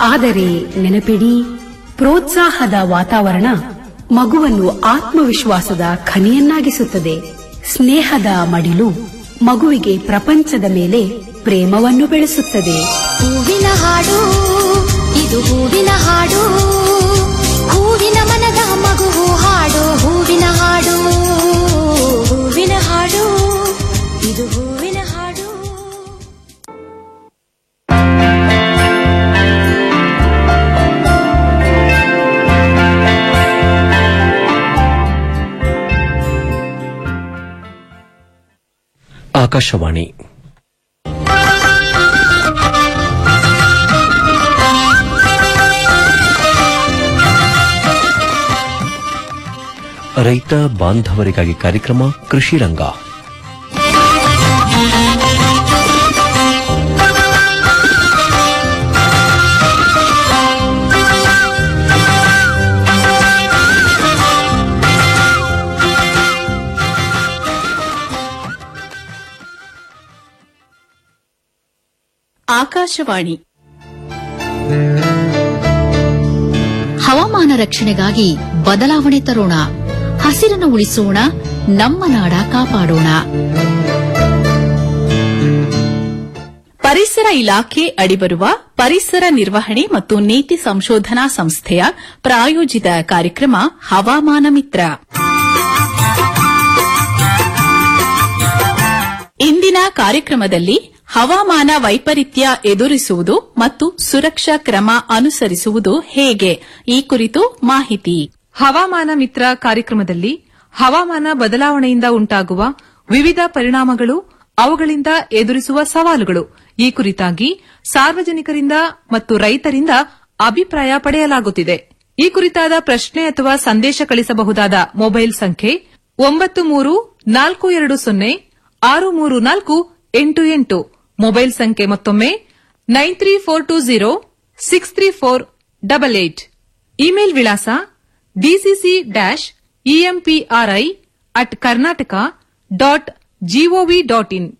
ಆದರೆ ನೆನಪಿಡಿ ಪ್ರೋತ್ಸಾಹದ ವಾತಾವರಣ ಮಗುವನ್ನು ಆತ್ಮವಿಶ್ವಾಸದ ಖನಿಯನ್ನಾಗಿಸುತ್ತದೆ ಸ್ನೇಹದ ಮಡಿಲು ಮಗುವಿಗೆ ಪ್ರಪಂಚದ ಮೇಲೆ ಪ್ರೇಮವನ್ನು ಬೆಳೆಸುತ್ತದೆ ಹೂವಿನ ಹಾಡು ಇದು ಹೂವಿನ ಹಾಡು ಹೂವಿನ ಮನದ ಮಗುವು ಹಾಡು ಹೂವಿನ ಹಾಡು ಹೂವಿನ ಹಾಡು ಇದು ಹೂವಿನ ಹಾಡು ಆಕಾಶವಾಣಿ ರೈತ ಬಾಂಧವರಿಗಾಗಿ ಕಾರ್ಯಕ್ರಮ ಕೃಷಿ ರಂಗ ಆಕಾಶವಾಣಿ ಹವಾಮಾನ ರಕ್ಷಣೆಗಾಗಿ ಬದಲಾವಣೆ ತರೋಣ ಹಸಿರನ್ನು ಉಳಿಸೋಣ ನಮ್ಮ ನಾಡ ಕಾಪಾಡೋಣ ಪರಿಸರ ಇಲಾಖೆ ಅಡಿಬರುವ ಪರಿಸರ ನಿರ್ವಹಣೆ ಮತ್ತು ನೀತಿ ಸಂಶೋಧನಾ ಸಂಸ್ಥೆಯ ಪ್ರಾಯೋಜಿತ ಕಾರ್ಯಕ್ರಮ ಹವಾಮಾನ ಮಿತ್ರ ಇಂದಿನ ಕಾರ್ಯಕ್ರಮದಲ್ಲಿ ಹವಾಮಾನ ವೈಪರೀತ್ಯ ಎದುರಿಸುವುದು ಮತ್ತು ಸುರಕ್ಷಾ ಕ್ರಮ ಅನುಸರಿಸುವುದು ಹೇಗೆ ಈ ಕುರಿತು ಮಾಹಿತಿ ಹವಾಮಾನ ಮಿತ್ರ ಕಾರ್ಯಕ್ರಮದಲ್ಲಿ ಹವಾಮಾನ ಬದಲಾವಣೆಯಿಂದ ಉಂಟಾಗುವ ವಿವಿಧ ಪರಿಣಾಮಗಳು ಅವುಗಳಿಂದ ಎದುರಿಸುವ ಸವಾಲುಗಳು ಈ ಕುರಿತಾಗಿ ಸಾರ್ವಜನಿಕರಿಂದ ಮತ್ತು ರೈತರಿಂದ ಅಭಿಪ್ರಾಯ ಪಡೆಯಲಾಗುತ್ತಿದೆ ಈ ಕುರಿತಾದ ಪ್ರಶ್ನೆ ಅಥವಾ ಸಂದೇಶ ಕಳಿಸಬಹುದಾದ ಮೊಬೈಲ್ ಸಂಖ್ಯೆ ಒಂಬತ್ತು ಮೂರು ನಾಲ್ಕು ಎರಡು ಸೊನ್ನೆ ಆರು ಮೂರು ನಾಲ್ಕು ಎಂಟು ಎಂಟು ಮೊಬೈಲ್ ಸಂಖ್ಯೆ ಮತ್ತೊಮ್ಮೆ nine three four two zero six three four double eight email ವಿಳಾಸ DCC dash EMPRI at Karnataka dot GOV dot in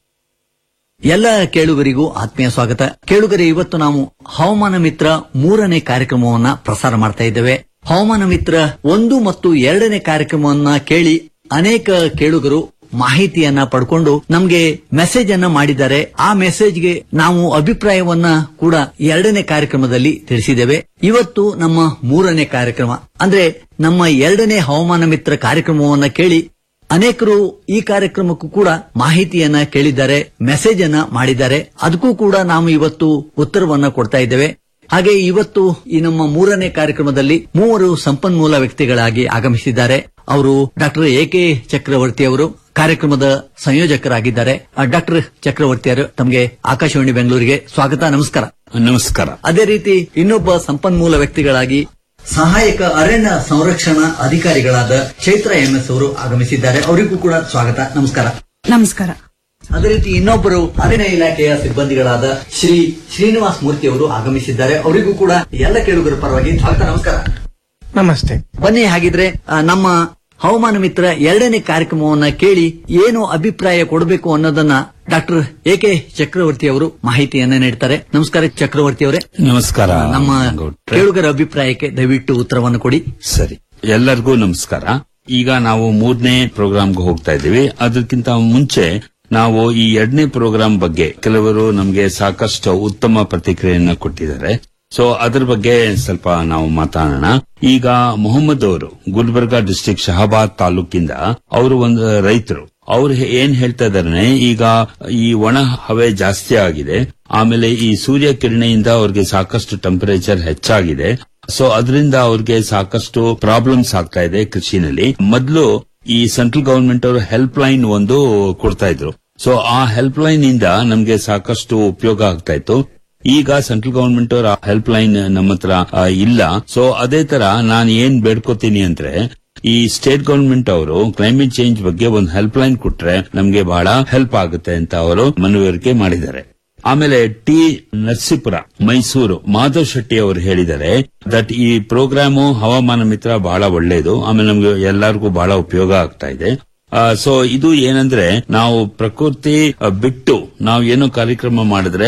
ಎಲ್ಲ ಕೇಳುಗರಿಗೂ ಆತ್ಮೀಯ ಸ್ವಾಗತ ಕೇಳುಗರೆ ಇವತ್ತು ನಾವು ಹವಾಮಾನ ಮಿತ್ರ ಮೂರನೇ ಕಾರ್ಯಕ್ರಮವನ್ನ ಪ್ರಸಾರ ಮಾಡ್ತಾ ಇದ್ದೇವೆ ಹವಾಮಾನ ಮಿತ್ರ ಒಂದು ಮತ್ತು ಎರಡನೇ ಕಾರ್ಯಕ್ರಮವನ್ನ ಕೇಳಿ ಅನೇಕ ಕೇಳುಗರು ಮಾಹಿತಿಯನ್ನ ಪಡ್ಕೊಂಡು ನಮ್ಗೆ ಮೆಸೇಜ್ ಅನ್ನ ಮಾಡಿದ್ದಾರೆ ಆ ಮೆಸೇಜ್ಗೆ ನಾವು ಅಭಿಪ್ರಾಯವನ್ನ ಕೂಡ ಎರಡನೇ ಕಾರ್ಯಕ್ರಮದಲ್ಲಿ ತಿಳಿಸಿದ್ದೇವೆ ಇವತ್ತು ನಮ್ಮ ಮೂರನೇ ಕಾರ್ಯಕ್ರಮ ಅಂದ್ರೆ ನಮ್ಮ ಎರಡನೇ ಹವಾಮಾನ ಮಿತ್ರ ಕಾರ್ಯಕ್ರಮವನ್ನ ಕೇಳಿ ಅನೇಕರು ಈ ಕಾರ್ಯಕ್ರಮಕ್ಕೂ ಕೂಡ ಮಾಹಿತಿಯನ್ನ ಕೇಳಿದ್ದಾರೆ ಮೆಸೇಜ್ ಅನ್ನ ಮಾಡಿದ್ದಾರೆ ಅದಕ್ಕೂ ಕೂಡ ನಾವು ಇವತ್ತು ಉತ್ತರವನ್ನ ಕೊಡ್ತಾ ಇದ್ದೇವೆ ಹಾಗೆ ಇವತ್ತು ಈ ನಮ್ಮ ಮೂರನೇ ಕಾರ್ಯಕ್ರಮದಲ್ಲಿ ಮೂವರು ಸಂಪನ್ಮೂಲ ವ್ಯಕ್ತಿಗಳಾಗಿ ಆಗಮಿಸಿದ್ದಾರೆ ಅವರು ಡಾಕ್ಟರ್ ಎ ಕೆ ಚಕ್ರವರ್ತಿ ಅವರು ಕಾರ್ಯಕ್ರಮದ ಸಂಯೋಜಕರಾಗಿದ್ದಾರೆ ಡಾಕ್ಟರ್ ಚಕ್ರವರ್ತಿ ಅವರು ತಮಗೆ ಆಕಾಶವಾಣಿ ಬೆಂಗಳೂರಿಗೆ ಸ್ವಾಗತ ನಮಸ್ಕಾರ ನಮಸ್ಕಾರ ಅದೇ ರೀತಿ ಇನ್ನೊಬ್ಬ ಸಂಪನ್ಮೂಲ ವ್ಯಕ್ತಿಗಳಾಗಿ ಸಹಾಯಕ ಅರಣ್ಯ ಸಂರಕ್ಷಣಾ ಅಧಿಕಾರಿಗಳಾದ ಚೈತ್ರ ಎಂಎಸ್ ಅವರು ಆಗಮಿಸಿದ್ದಾರೆ ಅವರಿಗೂ ಕೂಡ ಸ್ವಾಗತ ನಮಸ್ಕಾರ ನಮಸ್ಕಾರ ಅದೇ ರೀತಿ ಇನ್ನೊಬ್ಬರು ಅರಣ್ಯ ಇಲಾಖೆಯ ಸಿಬ್ಬಂದಿಗಳಾದ ಶ್ರೀ ಶ್ರೀನಿವಾಸ್ ಮೂರ್ತಿ ಅವರು ಆಗಮಿಸಿದ್ದಾರೆ ಅವರಿಗೂ ಕೂಡ ಎಲ್ಲ ಕೇಳುಗರ ಪರವಾಗಿ ಸ್ವಾಗತ ನಮಸ್ಕಾರ ನಮಸ್ತೆ ಬನ್ನಿ ಹಾಗಿದ್ರೆ ಆ, ನಮ್ಮ ಹವಾಮಾನ ಮಿತ್ರ ಎರಡನೇ ಕಾರ್ಯಕ್ರಮವನ್ನ ಕೇಳಿ ಏನು ಅಭಿಪ್ರಾಯ ಕೊಡಬೇಕು ಅನ್ನೋದನ್ನ ಡಾಕ್ಟರ್ ಎ ಕೆ ಚಕ್ರವರ್ತಿ ಅವರು ಮಾಹಿತಿಯನ್ನ ನೀಡ್ತಾರೆ ನಮಸ್ಕಾರ ಚಕ್ರವರ್ತಿ ಅವರೇ ನಮಸ್ಕಾರ ನಮ್ಮ ಗೌಡ್ರೆ. ಕೇಳುಗರ ಅಭಿಪ್ರಾಯಕ್ಕೆ ದಯವಿಟ್ಟು ಉತ್ತರವನ್ನು ಕೊಡಿ ಸರಿ ಎಲ್ಲರಿಗೂ ನಮಸ್ಕಾರ ಈಗ ನಾವು ಮೂರನೇ ಪ್ರೋಗ್ರಾಂಗೆ ಹೋಗ್ತಾ ಇದ್ದೀವಿ ಅದಕ್ಕಿಂತ ಮುಂಚೆ ನಾವು ಈ ಎರಡನೇ ಪ್ರೋಗ್ರಾಂ ಬಗ್ಗೆ ಕೆಲವರು ನಮಗೆ ಸಾಕಷ್ಟು ಉತ್ತಮ ಪ್ರತಿಕ್ರಿಯೆಯನ್ನ ಕೊಟ್ಟಿದ್ದಾರೆ ಸೊ ಅದ್ರ ಬಗ್ಗೆ ಸ್ವಲ್ಪ ನಾವು ಮಾತಾಡೋಣ ಈಗ ಮೊಹಮ್ಮದ್ ಅವರು ಗುಲ್ಬರ್ಗಾ ಡಿಸ್ಟಿಕ್ ಶಹಾಬಾದ್ ತಾಲೂಕಿಂದ ಅವರು ಒಂದು ರೈತರು ಅವ್ರು ಹೇ- ಏನ್ ಹೇಳ್ತಾ ಇದಾರೆ ಈಗ ಈ ಒಣ ಹವೆ ಜಾಸ್ತಿ ಆಗಿದೆ ಆಮೇಲೆ ಈ ಸೂರ್ಯ ಕಿರಣೆಯಿಂದ ಅವ್ರಿಗೆ ಸಾಕಷ್ಟು ಟೆಂಪರೇಚರ್ ಹೆಚ್ಚಾಗಿದೆ ಸೊ ಅದರಿಂದ ಅವ್ರಿಗೆ ಸಾಕಷ್ಟು ಪ್ರಾಬ್ಲಮ್ಸ್ ಆಗ್ತಾ ಇದೆ ಕೃಷಿನಲ್ಲಿ ಮೊದಲು ಈ ಸೆಂಟ್ರಲ್ ಗವರ್ಮೆಂಟ್ ಅವರು ಹೆಲ್ಪ್ ಲೈನ್ ಒಂದು ಕೊಡ್ತಾ ಇದ್ರು ಸೊ ಆ ಹೆಲ್ಪ್ ಲೈನ್ ಇಂದ ನಮ್ಗೆ ಸಾಕಷ್ಟು ಉಪಯೋಗ ಆಗ್ತಾ ಇತ್ತು ಈಗ ಸೆಂಟ್ರಲ್ ಗವರ್ಮೆಂಟ್ ಅವರ ಹೆಲ್ಪ್ ಲೈನ್ ನಮ್ಮ ಹತ್ರ ಆ, ಇಲ್ಲ ಸೊ ಅದೇ ತರ ನಾನು ಏನ್ ಬೇಡ್ಕೋತೀನಿ ಅಂದ್ರೆ ಈ ಸ್ಟೇಟ್ ಗವರ್ಮೆಂಟ್ ಅವರು ಕ್ಲೈಮೇಟ್ ಚೇಂಜ್ ಬಗ್ಗೆ ಒಂದು ಹೆಲ್ಪ್ ಲೈನ್ ಕೊಟ್ರೆ ನಮ್ಗೆ ಬಹಳ ಹೆಲ್ಪ್ ಆಗುತ್ತೆ ಅಂತ ಅವರು ಮನವರಿಕೆ ಮಾಡಿದ್ದಾರೆ ಆಮೇಲೆ ಟಿ ನರಸೀಪುರ ಮೈಸೂರು ಮಾಧವ್ ಶೆಟ್ಟಿ ಅವರು ಹೇಳಿದ್ದಾರೆ ದಟ್ ಈ ಪ್ರೋಗ್ರಾಮು ಹವಾಮಾನ ಮಿತ್ರ ಬಹಳ ಒಳ್ಳೆಯದು ಆಮೇಲೆ ನಮ್ಗೆ ಎಲ್ಲರಿಗೂ ಬಹಳ ಉಪಯೋಗ ಆಗ್ತಾ ಇದೆ ಸೊ ಇದು ಏನಂದ್ರೆ ನಾವು ಪ್ರಕೃತಿ ಆ, ಬಿಟ್ಟು ನಾವು ಏನೋ ಕಾರ್ಯಕ್ರಮ ಮಾಡಿದ್ರೆ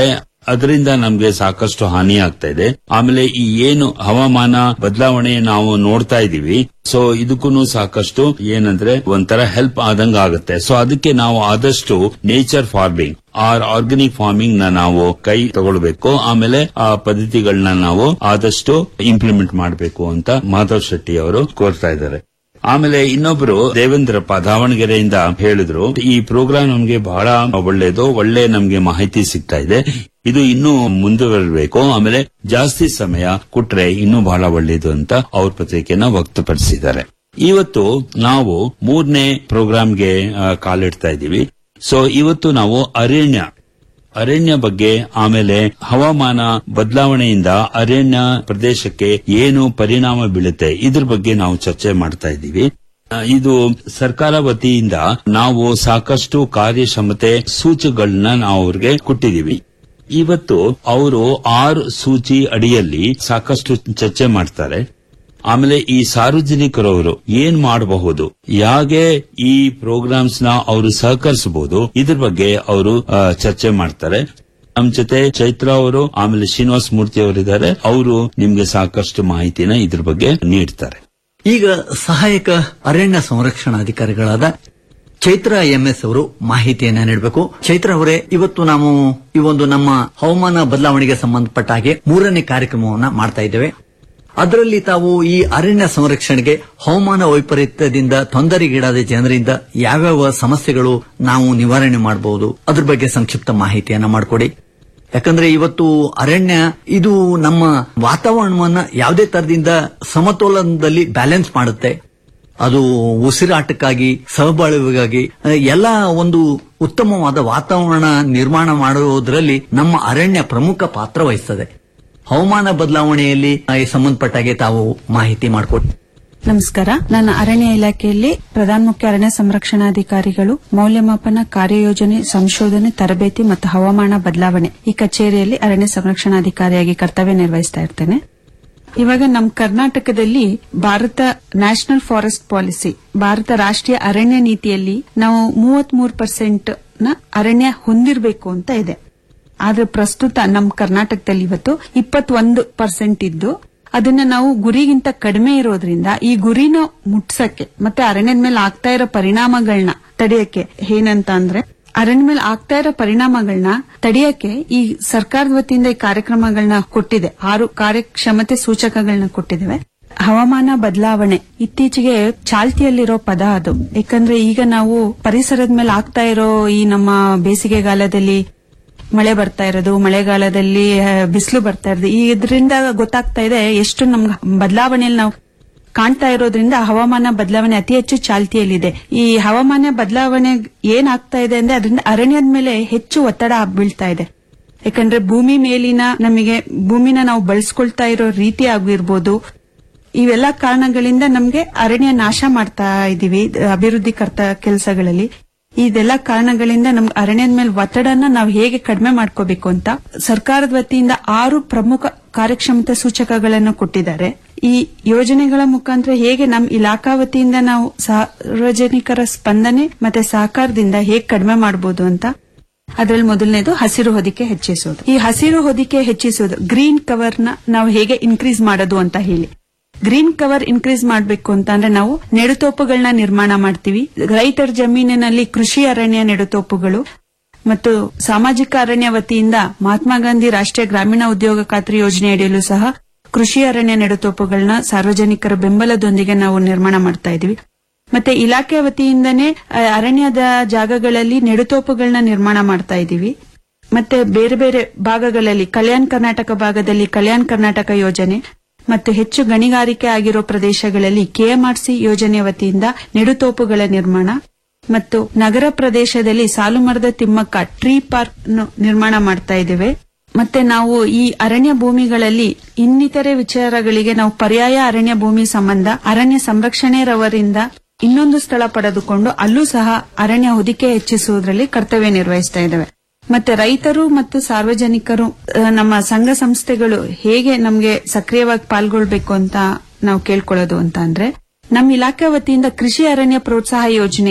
ಅದರಿಂದ ನಮ್ಗೆ ಸಾಕಷ್ಟು ಹಾನಿ ಆಗ್ತಾ ಇದೆ ಆಮೇಲೆ ಈ ಏನು ಹವಾಮಾನ ಬದಲಾವಣೆ ನಾವು ನೋಡ್ತಾ ಇದೀವಿ ಸೊ ಇದಕ್ಕೂ ಸಾಕಷ್ಟು ಏನಂದ್ರೆ ಒಂಥರ ಹೆಲ್ಪ್ ಆದಂಗ ಆಗುತ್ತೆ ಸೊ ಅದಕ್ಕೆ ನಾವು ಆದಷ್ಟು nature farming or organic farming ನ ನಾವು ಕೈ ತಗೊಳ್ಬೇಕು ಆಮೇಲೆ ಆ ಪದ್ಧತಿಗಳನ್ನ ನಾವು ಆದಷ್ಟು ಇಂಪ್ಲಿಮೆಂಟ್ ಮಾಡಬೇಕು ಅಂತ ಮಾಧವ್ ಶೆಟ್ಟಿ ಅವರು ಕೋರ್ತಾ ಇದ್ದಾರೆ ಆಮೇಲೆ ಇನ್ನೊಬ್ರು ದೇವೇಂದ್ರಪ್ಪ ದಾವಣಗೆರೆಯಿಂದ ಹೇಳಿದ್ರು ಈ ಪ್ರೋಗ್ರಾಮ್ ನಮ್ಗೆ ಬಹಳ ಒಳ್ಳೇದು ಒಳ್ಳೆ ನಮ್ಗೆ ಮಾಹಿತಿ ಸಿಗ್ತಾ ಇದೆ ಇದು ಇನ್ನೂ ಮುಂದುವರಬೇಕು ಆಮೇಲೆ ಜಾಸ್ತಿ ಸಮಯ ಕೊಟ್ರೆ ಇನ್ನೂ ಬಹಳ ಒಳ್ಳೇದು ಅಂತ ಅವ್ರ ಪತ್ರಿಕೆಯನ್ನ ವ್ಯಕ್ತಪಡಿಸಿದ್ದಾರೆ ಇವತ್ತು ನಾವು ಮೂರನೇ ಪ್ರೋಗ್ರಾಂಗೆ ಆ, ಕಾಲಿಡ್ತಾ ಇದ್ದೀವಿ ಸೊ ಇವತ್ತು ನಾವು ಅರಣ್ಯ ಅರಣ್ಯ ಬಗ್ಗೆ ಆಮೇಲೆ ಹವಾಮಾನ ಬದಲಾವಣೆಯಿಂದ ಅರಣ್ಯ ಪ್ರದೇಶಕ್ಕೆ ಏನು ಪರಿಣಾಮ ಬೀಳುತ್ತೆ ಇದ್ರ ಬಗ್ಗೆ ನಾವು ಚರ್ಚೆ ಮಾಡ್ತಾ ಇದ್ದೀವಿ ಆ, ಇದು ಸರ್ಕಾರ ವತಿಯಿಂದ ನಾವು ಸಾಕಷ್ಟು ಕಾರ್ಯಕ್ಷಮತೆ ಸೂಚಗಳನ್ನ ನಾವು ಅವ್ರಿಗೆ ಕೊಟ್ಟಿದೀವಿ ಇವತ್ತು ಅವರು ಆರು ಸೂಚಿ ಅಡಿಯಲ್ಲಿ ಸಾಕಷ್ಟು ಚರ್ಚೆ ಮಾಡ್ತಾರೆ ಆಮೇಲೆ ಈ ಸಾರ್ವಜನಿಕರವರು ಏನ್ ಮಾಡಬಹುದು ಯಾಗೆ ಈ ಪ್ರೋಗ್ರಾಮ್ಸ್ ನ ಅವರು ಸಹಕರಿಸಬಹುದು ಇದ್ರ ಬಗ್ಗೆ ಅವರು ಆ, ಚರ್ಚೆ ಮಾಡ್ತಾರೆ ನಮ್ ಜೊತೆ ಚೈತ್ರ ಅವರು ಆಮೇಲೆ ಶ್ರೀನಿವಾಸ ಮೂರ್ತಿ ಅವರಿದ್ದಾರೆ ಅವರು ನಿಮ್ಗೆ ಸಾಕಷ್ಟು ಮಾಹಿತಿನ ಇದ್ರ ಬಗ್ಗೆ ನೀಡ್ತಾರೆ ಈಗ ಸಹಾಯಕ ಅರಣ್ಯ ಸಂರಕ್ಷಣಾಧಿಕಾರಿಗಳಾದ ಚೈತ್ರ ಎಂಎಸ್ ಅವರು ಮಾಹಿತಿಯನ್ನ ನೀಡಬೇಕು ಚೈತ್ರ ಅವರೇ ಇವತ್ತು ನಾವು ಈ ಒಂದು ನಮ್ಮ ಹವಾಮಾನ ಬದಲಾವಣೆಗೆ ಸಂಬಂಧಪಟ್ಟ ಹಾಗೆ ಮೂರನೇ ಕಾರ್ಯಕ್ರಮವನ್ನ ಮಾಡ್ತಾ ಇದ್ದೇವೆ ಅದರಲ್ಲಿ ತಾವು ಈ ಅರಣ್ಯ ಸಂರಕ್ಷಣೆಗೆ ಹವಾಮಾನ ವೈಪರೀತ್ಯದಿಂದ ತೊಂದರೆಗೀಡಾದ ಜನರಿಂದ ಯಾವ್ಯಾವ ಸಮಸ್ಯೆಗಳು ನಾವು ನಿವಾರಣೆ ಮಾಡಬಹುದು ಅದ್ರ ಬಗ್ಗೆ ಸಂಕ್ಷಿಪ್ತ ಮಾಹಿತಿಯನ್ನ ಮಾಡಿಕೊಡಿ ಯಾಕಂದ್ರೆ ಇವತ್ತು ಅರಣ್ಯ ಇದು ನಮ್ಮ ವಾತಾವರಣವನ್ನ ಯಾವುದೇ ತರದಿಂದ ಸಮತೋಲನದಲ್ಲಿ ಬ್ಯಾಲೆನ್ಸ್ ಮಾಡುತ್ತೆ ಅದು ಉಸಿರಾಟಕ್ಕಾಗಿ ಸಹಬಾಳ್ವೆಗಾಗಿ ಅಹ್, ಎಲ್ಲ ಒಂದು ಉತ್ತಮವಾದ ವಾತಾವರಣ ನಿರ್ಮಾಣ ಮಾಡುವುದರಲ್ಲಿ ನಮ್ಮ ಅರಣ್ಯ ಪ್ರಮುಖ ಪಾತ್ರ ವಹಿಸ್ತದೆ ಹವಾಮಾನ ಬದಲಾವಣೆಯಲ್ಲಿ ಅಹ್, ಈ ಸಂಬಂಧಪಟ್ಟಾಗೆ ತಾವು ಮಾಹಿತಿ ಮಾಡಿಕೊಡಿ ನಮಸ್ಕಾರ ನನ್ನ ಅರಣ್ಯ ಇಲಾಖೆಯಲ್ಲಿ ಪ್ರಧಾನ ಮುಖ್ಯ ಅರಣ್ಯ ಸಂರಕ್ಷಣಾಧಿಕಾರಿಗಳು ಮೌಲ್ಯಮಾಪನ ಕಾರ್ಯಯೋಜನೆ ಸಂಶೋಧನೆ ತರಬೇತಿ ಮತ್ತು ಹವಾಮಾನ ಬದಲಾವಣೆ ಈ ಕಚೇರಿಯಲ್ಲಿ ಅರಣ್ಯ ಸಂರಕ್ಷಣಾಧಿಕಾರಿಯಾಗಿ ಕರ್ತವ್ಯ ನಿರ್ವಹಿಸ್ತಾ ಇರ್ತೇನೆ ಇವಾಗ ನಮ್ಮ ಕರ್ನಾಟಕದಲ್ಲಿ Bharat national forest policy Bharat ರಾಷ್ಟ್ರೀಯ ಅರಣ್ಯ ನೀತಿಯಲ್ಲಿ ನಾವು ಮೂವತ್ತ್ ಮೂರು ಪರ್ಸೆಂಟ್ ನ ಅರಣ್ಯ ಹೊಂದಿರಬೇಕು ಅಂತ ಇದೆ ಆದ್ರೆ ಪ್ರಸ್ತುತ ನಮ್ಮ ಕರ್ನಾಟಕದಲ್ಲಿ ಇವತ್ತು ಇಪ್ಪತ್ತೊಂದು ಪರ್ಸೆಂಟ್ ಇದ್ದು ಅದನ್ನ ನಾವು ಗುರಿಗಿಂತ ಕಡಿಮೆ ಇರೋದ್ರಿಂದ ಈ ಗುರಿನ ಮುಟ್ಸಕ್ಕೆ ಮತ್ತೆ ಅರಣ್ಯದ ಮೇಲೆ ಆಗ್ತಾ ಇರೋ ಪರಿಣಾಮಗಳನ್ನ ತಡೆಯಕ್ಕೆ ಏನಂತ ಅಂದ್ರೆ ಅರಣ್ಯ ಮೇಲೆ ಆಗ್ತಾ ಇರೋ ಪರಿಣಾಮಗಳನ್ನ ತಡೆಯಕ್ಕೆ ಈ ಸರ್ಕಾರದ ವತಿಯಿಂದ ಈ ಕಾರ್ಯಕ್ರಮಗಳನ್ನ ಕೊಟ್ಟಿದೆ ಆರು ಕಾರ್ಯಕ್ಷಮತೆ ಸೂಚಕಗಳನ್ನ ಕೊಟ್ಟಿದ್ದೇವೆ ಹವಾಮಾನ ಬದಲಾವಣೆ ಇತ್ತೀಚೆಗೆ ಚಾಲ್ತಿಯಲ್ಲಿರೋ ಪದ ಅದು ಯಾಕಂದ್ರೆ ಈಗ ನಾವು ಪರಿಸರದ ಮೇಲೆ ಆಗ್ತಾ ಇರೋ ಈ ನಮ್ಮ ಬೇಸಿಗೆಗಾಲದಲ್ಲಿ ಮಳೆ ಬರ್ತಾ ಇರೋದು ಮಳೆಗಾಲದಲ್ಲಿ ಬಿಸಿಲು ಬರ್ತಾ ಇರೋದು ಈ ಇದರಿಂದ ಗೊತ್ತಾಗ್ತಾ ಇದೆ ಎಷ್ಟು ನಮ್ಗೆ ಬದಲಾವಣೆಯಲ್ಲಿ ನಾವು ಕಾಣ್ತಾ ಇರೋದ್ರಿಂದ ಹವಾಮಾನ ಬದಲಾವಣೆ ಅತಿ ಹೆಚ್ಚು ಚಾಲ್ತಿಯಲ್ಲಿದೆ ಈ ಹವಾಮಾನ ಬದಲಾವಣೆ ಏನಾಗ್ತಾ ಇದೆ ಅಂದ್ರೆ ಅದರಿಂದ ಅರಣ್ಯದ ಮೇಲೆ ಹೆಚ್ಚು ಒತ್ತಡ ಬೀಳ್ತಾ ಇದೆ ಯಾಕಂದ್ರೆ ಭೂಮಿ ಮೇಲಿನ ನಮಗೆ ಭೂಮಿನ ನಾವು ಬಳಸ್ಕೊಳ್ತಾ ಇರೋ ರೀತಿ ಆಗಿರ್ಬೋದು ಇವೆಲ್ಲ ಕಾರಣಗಳಿಂದ ನಮ್ಗೆ ಅರಣ್ಯ ನಾಶ ಮಾಡ್ತಾ ಇದೀವಿ ಅಭಿವೃದ್ಧಿ ಕರ್ತ ಕೆಲಸಗಳಲ್ಲಿ ಇದೆಲ್ಲ ಕಾರಣಗಳಿಂದ ನಮ್ಗೆ ಅರಣ್ಯದ ಮೇಲೆ ಒತ್ತಡನ ನಾವು ಹೇಗೆ ಕಡಿಮೆ ಮಾಡ್ಕೋಬೇಕು ಅಂತ ಸರ್ಕಾರದ ವತಿಯಿಂದ ಆರು ಪ್ರಮುಖ ಕಾರ್ಯಕ್ಷಮತಾ ಸೂಚಕಗಳನ್ನು ಕೊಟ್ಟಿದ್ದಾರೆ ಈ ಯೋಜನೆಗಳ ಮುಖಾಂತರ ಹೇಗೆ ನಮ್ಮ ಇಲಾಖಾ ವತಿಯಿಂದ ನಾವು ಸಾರ್ವಜನಿಕರ ಸ್ಪಂದನೆ ಮತ್ತೆ ಸಹಕಾರದಿಂದ ಹೇಗೆ ಕಡಿಮೆ ಮಾಡಬಹುದು ಅಂತ ಅದರಲ್ಲಿ ಮೊದಲನೇದು ಹಸಿರು ಹೊದಿಕೆ ಹೆಚ್ಚಿಸೋದು ಈ ಹಸಿರು ಹೊದಿಕೆ ಹೆಚ್ಚಿಸೋದು ಗ್ರೀನ್ ಕವರ್ ನ ನಾವು ಹೇಗೆ ಇನ್ಕ್ರೀಸ್ ಮಾಡೋದು ಅಂತ ಹೇಳಿ ಗ್ರೀನ್ ಕವರ್ ಇನ್ಕ್ರೀಸ್ ಮಾಡಬೇಕು ಅಂತ ಅಂದ್ರೆ ನಾವು ನೆಡುತೋಪುಗಳನ್ನ ನಿರ್ಮಾಣ ಮಾಡ್ತೀವಿ ರೈತರ ಜಮೀನಿನಲ್ಲಿ ಕೃಷಿ ಅರಣ್ಯ ನೆಡುತೋಪುಗಳು ಮತ್ತು ಸಾಮಾಜಿಕ ಅರಣ್ಯ ವತಿಯಿಂದ ಮಹಾತ್ಮ ಗಾಂಧಿ ರಾಷ್ಟ್ರೀಯ ಗ್ರಾಮೀಣ ಉದ್ಯೋಗ ಖಾತ್ರಿ ಯೋಜನೆ ಅಡಿಯಲ್ಲೂ ಸಹ ಕೃಷಿ ಅರಣ್ಯ ನೆಡುತೋಪುಗಳನ್ನ ಸಾರ್ವಜನಿಕರ ಬೆಂಬಲದೊಂದಿಗೆ ನಾವು ನಿರ್ಮಾಣ ಮಾಡ್ತಾ ಇದೀವಿ ಮತ್ತೆ ಇಲಾಖೆ ವತಿಯಿಂದನೇ ಆ, ಅರಣ್ಯದ ಜಾಗಗಳಲ್ಲಿ ನೆಡುತೋಪುಗಳನ್ನ ನಿರ್ಮಾಣ ಮಾಡ್ತಾ ಇದೀವಿ ಮತ್ತೆ ಬೇರೆ ಬೇರೆ ಭಾಗಗಳಲ್ಲಿ ಕಲ್ಯಾಣ ಕರ್ನಾಟಕ ಭಾಗದಲ್ಲಿ ಕಲ್ಯಾಣ ಕರ್ನಾಟಕ ಯೋಜನೆ ಮತ್ತು ಹೆಚ್ಚು ಗಣಿಗಾರಿಕೆ ಆಗಿರೋ ಪ್ರದೇಶಗಳಲ್ಲಿ ಕೆಎಂಆರ್ಸಿ ಯೋಜನೆ ವತಿಯಿಂದ ನೆಡುತೋಪುಗಳ ನಿರ್ಮಾಣ ಮತ್ತು ನಗರ ಪ್ರದೇಶದಲ್ಲಿ ಸಾಲು ಮರದ ತಿಮ್ಮಕ್ಕ ಟ್ರೀ ಪಾರ್ಕ್ ನಿರ್ಮಾಣ ಮಾಡ್ತಾ ಇದ್ದೇವೆ ಮತ್ತೆ ನಾವು ಈ ಅರಣ್ಯ ಭೂಮಿಗಳಲ್ಲಿ ಇನ್ನಿತರೆ ವಿಚಾರಗಳಿಗೆ ನಾವು ಪರ್ಯಾಯ ಅರಣ್ಯ ಭೂಮಿ ಸಂಬಂಧ ಅರಣ್ಯ ಸಂರಕ್ಷಣೆರವರಿಂದ ಇನ್ನೊಂದು ಸ್ಥಳ ಪಡೆದುಕೊಂಡು ಅಲ್ಲೂ ಸಹ ಅರಣ್ಯ ಹೊದಿಕೆ ಹೆಚ್ಚಿಸುವುದರಲ್ಲಿ ಕರ್ತವ್ಯ ನಿರ್ವಹಿಸ್ತಾ ಇದ್ದೇವೆ ಮತ್ತೆ ರೈತರು ಮತ್ತು ಸಾರ್ವಜನಿಕರು ಆ, ನಮ್ಮ ಸಂಘ ಸಂಸ್ಥೆಗಳು ಹೇಗೆ ನಮಗೆ ಸಕ್ರಿಯವಾಗಿ ಪಾಲ್ಗೊಳ್ಬೇಕು ಅಂತ ನಾವು ಕೇಳ್ಕೊಳ್ಳೋದು ಅಂತ ಅಂದ್ರೆ ನಮ್ಮ ಇಲಾಖೆ ವತಿಯಿಂದ ಕೃಷಿ ಅರಣ್ಯ ಪ್ರೋತ್ಸಾಹ ಯೋಜನೆಯಡಿ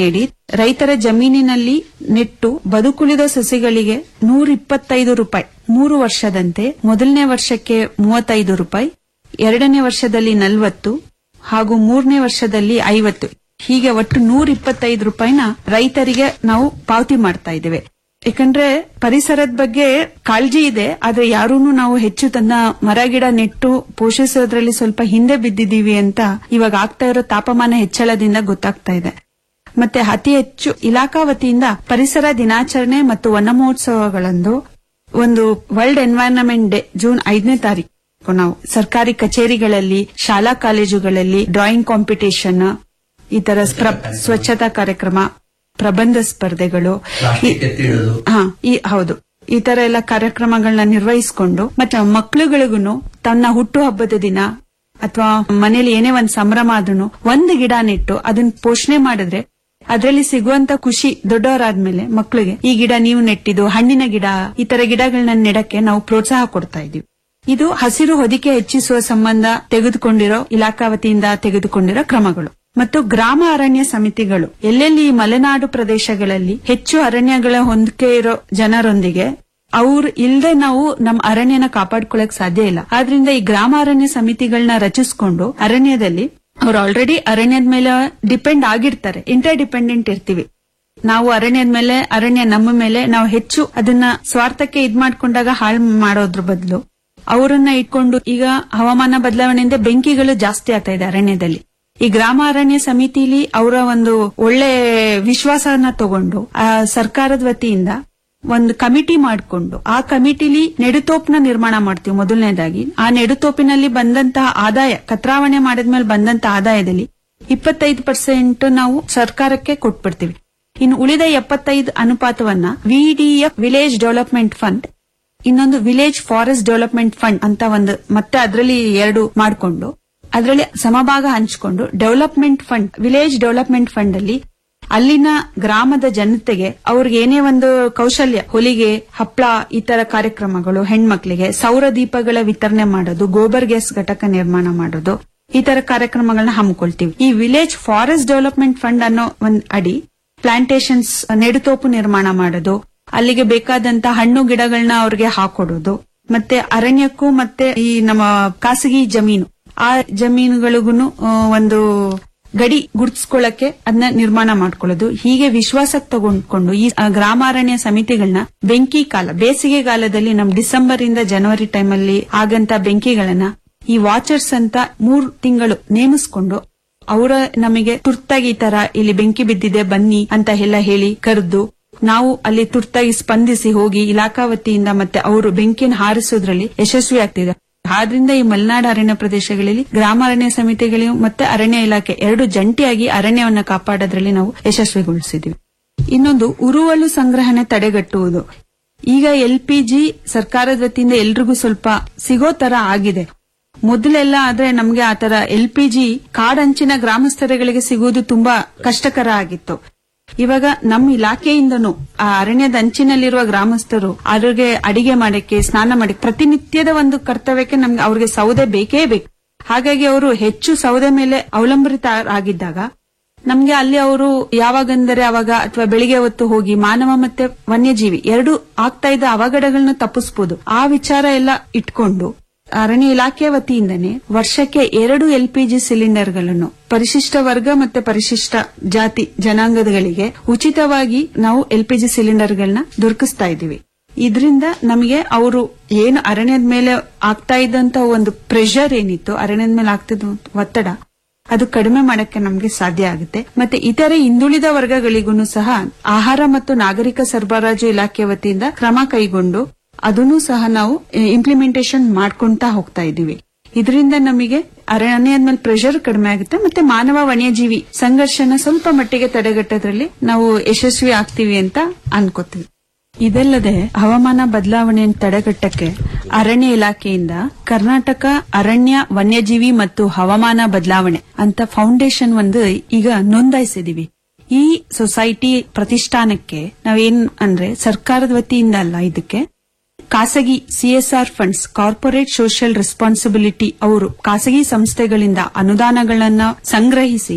ರೈತರ ಜಮೀನಿನಲ್ಲಿ ನೆಟ್ಟು ಬದುಕುಳಿದ ಸಸಿಗಳಿಗೆ ನೂರ ಇಪ್ಪತ್ತೈದು ರೂಪಾಯಿ ಮೂರು ವರ್ಷದಂತೆ ಮೊದಲನೇ ವರ್ಷಕ್ಕೆ ಮೂವತ್ತೈದು ರೂಪಾಯಿ ಎರಡನೇ ವರ್ಷದಲ್ಲಿ ನಲವತ್ತು ಹಾಗೂ ಮೂರನೇ ವರ್ಷದಲ್ಲಿ ಐವತ್ತು ಹೀಗೆ ಒಟ್ಟು ನೂರ ಇಪ್ಪತ್ತೈದು ರೂಪಾಯಿನ ರೈತರಿಗೆ ನಾವು ಪಾವತಿ ಮಾಡ್ತಾ ಇದ್ದೇವೆ ಯಾಕಂದ್ರೆ ಪರಿಸರದ ಬಗ್ಗೆ ಕಾಳಜಿ ಇದೆ ಆದ್ರೆ ಯಾರೂ ನಾವು ಹೆಚ್ಚು ತನ್ನ ಮರ ಗಿಡ ನೆಟ್ಟು ಪೋಷಿಸೋದ್ರಲ್ಲಿ ಸ್ವಲ್ಪ ಹಿಂದೆ ಬಿದ್ದಿದ್ದೀವಿ ಅಂತ ಇವಾಗ ಆಗ್ತಾ ಇರೋ ತಾಪಮಾನ ಹೆಚ್ಚಳದಿಂದ ಗೊತ್ತಾಗ್ತಾ ಇದೆ ಮತ್ತೆ ಅತಿ ಹೆಚ್ಚು ಇಲಾಖಾ ವತಿಯಿಂದ ಪರಿಸರ ದಿನಾಚರಣೆ ಮತ್ತು ವನ ಮಹೋತ್ಸವಗಳಂದು ಒಂದು ವರ್ಲ್ಡ್ ಎನ್ವೈರನ್ಮೆಂಟ್ ಡೇ ಜೂನ್ ಐದನೇ ತಾರೀಕು ನಾವು ಸರ್ಕಾರಿ ಕಚೇರಿಗಳಲ್ಲಿ ಶಾಲಾ ಕಾಲೇಜುಗಳಲ್ಲಿ ಡ್ರಾಯಿಂಗ್ ಕಾಂಪಿಟೇಷನ್ ಈ ತರ ಸ್ಪ್ರ- ಸ್ವಚ್ಛತಾ ಕಾರ್ಯಕ್ರಮ ಪ್ರಬಂಧ ಸ್ಪರ್ಧೆಗಳು ಈ- ಹಾ ಈ ಹೌದು ಈ ತರ ಎಲ್ಲ ಕಾರ್ಯಕ್ರಮಗಳನ್ನ ನಿರ್ವಹಿಸಿಕೊಂಡು ಮತ್ತೆ ಮಕ್ಕಳುಗಳಿಗೂ ತನ್ನ ಹುಟ್ಟು ಹಬ್ಬದ ದಿನ ಅಥವಾ ಮನೇಲಿ ಏನೇ ಒಂದ್ ಸಂಭ್ರಮ ಆದ್ರೂ ಒಂದು ಗಿಡ ನೆಟ್ಟು ಅದನ್ನ ಪೋಷಣೆ ಮಾಡಿದ್ರೆ ಅದರಲ್ಲಿ ಸಿಗುವಂತ ಖುಷಿ ದೊಡ್ಡವರಾದ್ಮೇಲೆ ಮಕ್ಕಳಿಗೆ ಈ ಗಿಡ ನೀವು ನೆಟ್ಟಿದ್ದು ಹಣ್ಣಿನ ಗಿಡ ಈ ತರ ಗಿಡಗಳನ್ನ ನೆಡಕ್ಕೆ ನಾವು ಪ್ರೋತ್ಸಾಹ ಕೊಡ್ತಾ ಇದೀವಿ ಇದು ಹಸಿರು ಹೊದಿಕೆ ಹೆಚ್ಚಿಸುವ ಸಂಬಂಧ ತೆಗೆದುಕೊಂಡಿರೋ ಇಲಾಖಾ ವತಿಯಿಂದ ತೆಗೆದುಕೊಂಡಿರೋ ಕ್ರಮಗಳು ಮತ್ತು ಗ್ರಾಮ ಅರಣ್ಯ ಸಮಿತಿಗಳು ಎಲ್ಲೆಲ್ಲಿ ಈ ಮಲೆನಾಡು ಪ್ರದೇಶಗಳಲ್ಲಿ ಹೆಚ್ಚು ಅರಣ್ಯಗಳ ಹೊಂದಿಕೆ ಇರೋ ಜನರೊಂದಿಗೆ ಅವ್ರು ಇಲ್ದೆ ನಾವು ನಮ್ಮ ಅರಣ್ಯನ ಕಾಪಾಡ್ಕೊಳಕ್ ಸಾಧ್ಯ ಇಲ್ಲ ಆದ್ರಿಂದ ಈ ಗ್ರಾಮ ಅರಣ್ಯ ಸಮಿತಿಗಳನ್ನ ರಚಿಸ್ಕೊಂಡು ಅರಣ್ಯದಲ್ಲಿ ಅವ್ರು ಆಲ್ರೆಡಿ ಅರಣ್ಯದ ಮೇಲೆ ಡಿಪೆಂಡ್ ಆಗಿರ್ತಾರೆ ಇಂಟರ್ ಡಿಪೆಂಡೆಂಟ್ ಇರ್ತೀವಿ ನಾವು ಅರಣ್ಯದ ಮೇಲೆ ಅರಣ್ಯ ನಮ್ಮ ಮೇಲೆ ನಾವು ಹೆಚ್ಚು ಅದನ್ನ ಸ್ವಾರ್ಥಕ್ಕೆ ಇದ್ ಮಾಡ್ಕೊಂಡಾಗ ಹಾಳು ಮಾಡೋದ್ರ ಬದಲು ಅವರನ್ನ ಇಟ್ಕೊಂಡು ಈಗ ಹವಾಮಾನ ಬದಲಾವಣೆಯಿಂದ ಬೆಂಕಿಗಳು ಜಾಸ್ತಿ ಆಗ್ತಾ ಇದೆ ಅರಣ್ಯದಲ್ಲಿ ಈ ಗ್ರಾಮ ಅರಣ್ಯ ಸಮಿತಿಲಿ ಅವರ ಒಂದು ಒಳ್ಳೆ ವಿಶ್ವಾಸನ ತಗೊಂಡು ಆ ಸರ್ಕಾರದ ವತಿಯಿಂದ ಒಂದು ಕಮಿಟಿ ಮಾಡಿಕೊಂಡು ಆ ಕಮಿಟಿಲಿ ನೆಡುತೋಪನ ನಿರ್ಮಾಣ ಮಾಡ್ತೀವಿ ಮೊದಲನೇದಾಗಿ ಆ ನೆಡುತೋಪಿನಲ್ಲಿ ಬಂದಂತಹ ಆದಾಯ ಕತ್ರಾವಣೆ ಮಾಡಿದ್ಮೇಲೆ ಬಂದಂತಹ ಆದಾಯದಲ್ಲಿ ಇಪ್ಪತ್ತೈದು ಪರ್ಸೆಂಟ್ ನಾವು ಸರ್ಕಾರಕ್ಕೆ ಕೊಟ್ಬಿಡ್ತೀವಿ ಇನ್ನು ಉಳಿದ ಎಪ್ಪತ್ತೈದು ಅನುಪಾತವನ್ನ ವಿಡಿಎಫ್ ವಿಲೇಜ್ ಡೆವಲಪ್ಮೆಂಟ್ ಫಂಡ್ ಇನ್ನೊಂದು ವಿಲೇಜ್ ಫಾರೆಸ್ಟ್ ಡೆವಲಪ್ಮೆಂಟ್ ಫಂಡ್ ಅಂತ ಒಂದು ಮತ್ತೆ ಅದರಲ್ಲಿ ಎರಡು ಮಾಡಿಕೊಂಡು ಅದರಲ್ಲಿ ಸಮಭಾಗ ಹಂಚಿಕೊಂಡು development fund village development fund ಅಲ್ಲಿ ಅಲ್ಲಿನ ಗ್ರಾಮದ ಜನತೆಗೆ ಅವ್ರಿಗೆ ಏನೇ ಒಂದು ಕೌಶಲ್ಯ ಹೊಲಿಗೆ ಹಪ್ಳ ಈ ತರ ಕಾರ್ಯಕ್ರಮಗಳು ಹೆಣ್ಮಕ್ಳಿಗೆ ಸೌರ ದೀಪಗಳ ವಿತರಣೆ ಮಾಡೋದು ಗೋಬರ್ ಗ್ಯಾಸ್ ಘಟಕ ನಿರ್ಮಾಣ ಮಾಡೋದು ಈ ತರ ಕಾರ್ಯಕ್ರಮಗಳನ್ನ ಹಮ್ಮಿಕೊಳ್ತೀವಿ ಈ ವಿಲೇಜ್ ಫಾರೆಸ್ಟ್ ಡೆವಲಪ್ಮೆಂಟ್ ಫಂಡ್ ಅನ್ನೋ ಒಂದ್ ಅಡಿ ಪ್ಲಾಂಟೇಶನ್ಸ್ ನೆಡುತೋಪು ನಿರ್ಮಾಣ ಮಾಡೋದು ಅಲ್ಲಿಗೆ ಬೇಕಾದಂತ ಹಣ್ಣು ಗಿಡಗಳನ್ನ ಅವ್ರಿಗೆ ಹಾಕೊಡೋದು ಮತ್ತೆ ಅರಣ್ಯಕ್ಕೂ ಮತ್ತೆ ಈ ನಮ್ಮ ಖಾಸಗಿ ಜಮೀನು ಆ ಜಮೀನುಗಳಿಗೂ ಒಂದು ಗಡಿ ಗುರ್ತಿಸ್ಕೊಳ್ಳಕ್ಕೆ ಅದನ್ನ ನಿರ್ಮಾಣ ಮಾಡ್ಕೊಳ್ಳೋದು ಹೀಗೆ ವಿಶ್ವಾಸಕ್ಕೆ ತಗೊಂಡ್ಕೊಂಡು ಈ ಆ, ಗ್ರಾಮಾರಣ್ಯ ಸಮಿತಿಗಳನ್ನ ಬೆಂಕಿ ಕಾಲ ಬೇಸಿಗೆ ಕಾಲದಲ್ಲಿ ನಮ್ ಡಿಸೆಂಬರ್ ಇಂದ ಜನವರಿ ಟೈಮಲ್ಲಿ ಆಗಂತ ಬೆಂಕಿಗಳನ್ನ ಈ ವಾಚರ್ಸ್ ಅಂತ ಮೂರ್ ತಿಂಗಳು ನೇಮಿಸ್ಕೊಂಡು ಅವರ ನಮಗೆ ತುರ್ತಾಗಿ ಈ ತರ ಇಲ್ಲಿ ಬೆಂಕಿ ಬಿದ್ದಿದೆ ಬನ್ನಿ ಅಂತ ಎಲ್ಲ ಹೇಳಿ ಕರೆದು ನಾವು ಅಲ್ಲಿ ತುರ್ತಾಗಿ ಸ್ಪಂದಿಸಿ ಹೋಗಿ ಇಲಾಖಾ ವತಿಯಿಂದ ಮತ್ತೆ ಅವರು ಬೆಂಕಿಯನ್ನು ಹಾರಿಸೋದ್ರಲ್ಲಿ ಯಶಸ್ವಿ ಆಗ್ತಿದೆ ಆದ್ರಿಂದ ಈ ಮಲೆನಾಡು ಅರಣ್ಯ ಪ್ರದೇಶಗಳಲ್ಲಿ ಗ್ರಾಮ ಅರಣ್ಯ ಸಮಿತಿಗಳು ಮತ್ತೆ ಅರಣ್ಯ ಇಲಾಖೆ ಎರಡು ಜಂಟಿಯಾಗಿ ಅರಣ್ಯವನ್ನ ಕಾಪಾಡೋದ್ರಲ್ಲಿ ನಾವು ಯಶಸ್ವಿಗೊಳಿಸಿದ್ವಿ ಇನ್ನೊಂದು ಉರುವಲು ಸಂಗ್ರಹಣೆ ತಡೆಗಟ್ಟುವುದು ಈಗ ಎಲ್ಪಿಜಿ ಸರ್ಕಾರದ ವತಿಯಿಂದ ಎಲ್ರಿಗೂ ಸ್ವಲ್ಪ ಸಿಗೋ ತರ ಆಗಿದೆ ಮೊದಲೆಲ್ಲ ಆದ್ರೆ ನಮ್ಗೆ ಆತರ ಎಲ್ಪಿಜಿ ಕಾಡಂಚಿನ ಗ್ರಾಮಸ್ಥರುಗಳಿಗೆ ಸಿಗುವುದು ತುಂಬಾ ಕಷ್ಟಕರ ಆಗಿತ್ತು ಇವಾಗ ನಮ್ಮ ಇಲಾಖೆಯಿಂದನೂ ಆ ಅರಣ್ಯದ ಅಂಚಿನಲ್ಲಿರುವ ಗ್ರಾಮಸ್ಥರು ಅವ್ರಿಗೆ ಅಡಿಗೆ ಮಾಡಕ್ಕೆ ಸ್ನಾನ ಮಾಡಕ್ಕೆ ಪ್ರತಿನಿತ್ಯದ ಒಂದು ಕರ್ತವ್ಯಕ್ಕೆ ನಮ್ಗೆ ಅವ್ರಿಗೆ ಸೌದೆ ಬೇಕೇ ಬೇಕು ಹಾಗಾಗಿ ಅವರು ಹೆಚ್ಚು ಸೌದೆ ಮೇಲೆ ಅವಲಂಬಿತ ಆಗಿದ್ದಾಗ ನಮ್ಗೆ ಅಲ್ಲಿ ಅವರು ಯಾವಾಗಂದರೆ ಅವಾಗ ಅಥವಾ ಬೆಳಿಗ್ಗೆ ಹೊತ್ತು ಹೋಗಿ ಮಾನವ ಮತ್ತೆ ವನ್ಯಜೀವಿ ಎರಡು ಆಗ್ತಾ ಇದ್ದ ಅವಘಡಗಳನ್ನ ತಪ್ಪಿಸಬಹುದು ಆ ವಿಚಾರ ಎಲ್ಲ ಇಟ್ಕೊಂಡು ಅರಣ್ಯ ಇಲಾಖೆ ವತಿಯಿಂದನೇ ವರ್ಷಕ್ಕೆ ಎರಡು ಎಲ್ಪಿಜಿ ಸಿಲಿಂಡರ್ಗಳನ್ನು ಪರಿಶಿಷ್ಟ ವರ್ಗ ಮತ್ತೆ ಪರಿಶಿಷ್ಟ ಜಾತಿ ಜನಾಂಗದಗಳಿಗೆ ಉಚಿತವಾಗಿ ನಾವು ಎಲ್ಪಿಜಿ ಸಿಲಿಂಡರ್ಗಳನ್ನ ದೊರಕಿಸ್ತಾ ಇದ್ದೀವಿ ಇದರಿಂದ ನಮಗೆ ಅವರು ಏನು ಅರಣ್ಯದ ಮೇಲೆ ಆಗ್ತಾ ಇದ್ದಂತ ಒಂದು ಪ್ರೆಷರ್ ಏನಿತ್ತು ಅರಣ್ಯದ ಮೇಲೆ ಆಗ್ತಿದ್ದ ಒತ್ತಡ ಅದು ಕಡಿಮೆ ಮಾಡಕ್ಕೆ ನಮಗೆ ಸಾಧ್ಯ ಆಗುತ್ತೆ ಮತ್ತೆ ಇತರೆ ಹಿಂದುಳಿದ ವರ್ಗಗಳಿಗೂ ಸಹ ಆಹಾರ ಮತ್ತು ನಾಗರಿಕ ಸರಬರಾಜು ಇಲಾಖೆ ವತಿಯಿಂದ ಕ್ರಮ ಕೈಗೊಂಡು ಅದನ್ನು ಸಹ ನಾವು ಇಂಪ್ಲಿಮೆಂಟೇಷನ್ ಮಾಡ್ಕೊಂತಾ ಹೋಗ್ತಾ ಇದೀವಿ ಇದರಿಂದ ನಮಗೆ ಅರಣ್ಯದ ಮೇಲೆ ಪ್ರೆಷರ್ ಕಡಿಮೆ ಆಗುತ್ತೆ ಮತ್ತೆ ಮಾನವ ವನ್ಯಜೀವಿ ಸಂಘರ್ಷನ ಸ್ವಲ್ಪ ಮಟ್ಟಿಗೆ ತಡೆಗಟ್ಟೋದ್ರಲ್ಲಿ ನಾವು ಯಶಸ್ವಿ ಆಗ್ತೀವಿ ಅಂತ ಅನ್ಕೋತೀವಿ ಇದಲ್ಲದೆ ಹವಾಮಾನ ಬದಲಾವಣೆಯನ್ನು ತಡೆಗಟ್ಟಕ್ಕೆ ಅರಣ್ಯ ಇಲಾಖೆಯಿಂದ ಕರ್ನಾಟಕ ಅರಣ್ಯ ವನ್ಯಜೀವಿ ಮತ್ತು ಹವಾಮಾನ ಬದಲಾವಣೆ ಅಂತ ಫೌಂಡೇಶನ್ ಒಂದು ಈಗ ನೋಂದಾಯಿಸಿದೀವಿ ಈ ಸೊಸೈಟಿ ಪ್ರತಿಷ್ಠಾನಕ್ಕೆ ನಾವೇನ್ ಅಂದ್ರೆ ಸರ್ಕಾರದ ವತಿಯಿಂದ ಅಲ್ಲ ಇದಕ್ಕೆ ಖಾಸಗಿ CSR funds corporate social responsibility ಅವರು ಖಾಸಗಿ ಸಂಸ್ಥೆಗಳಿಂದ ಅನುದಾನಗಳನ್ನ ಸಂಗ್ರಹಿಸಿ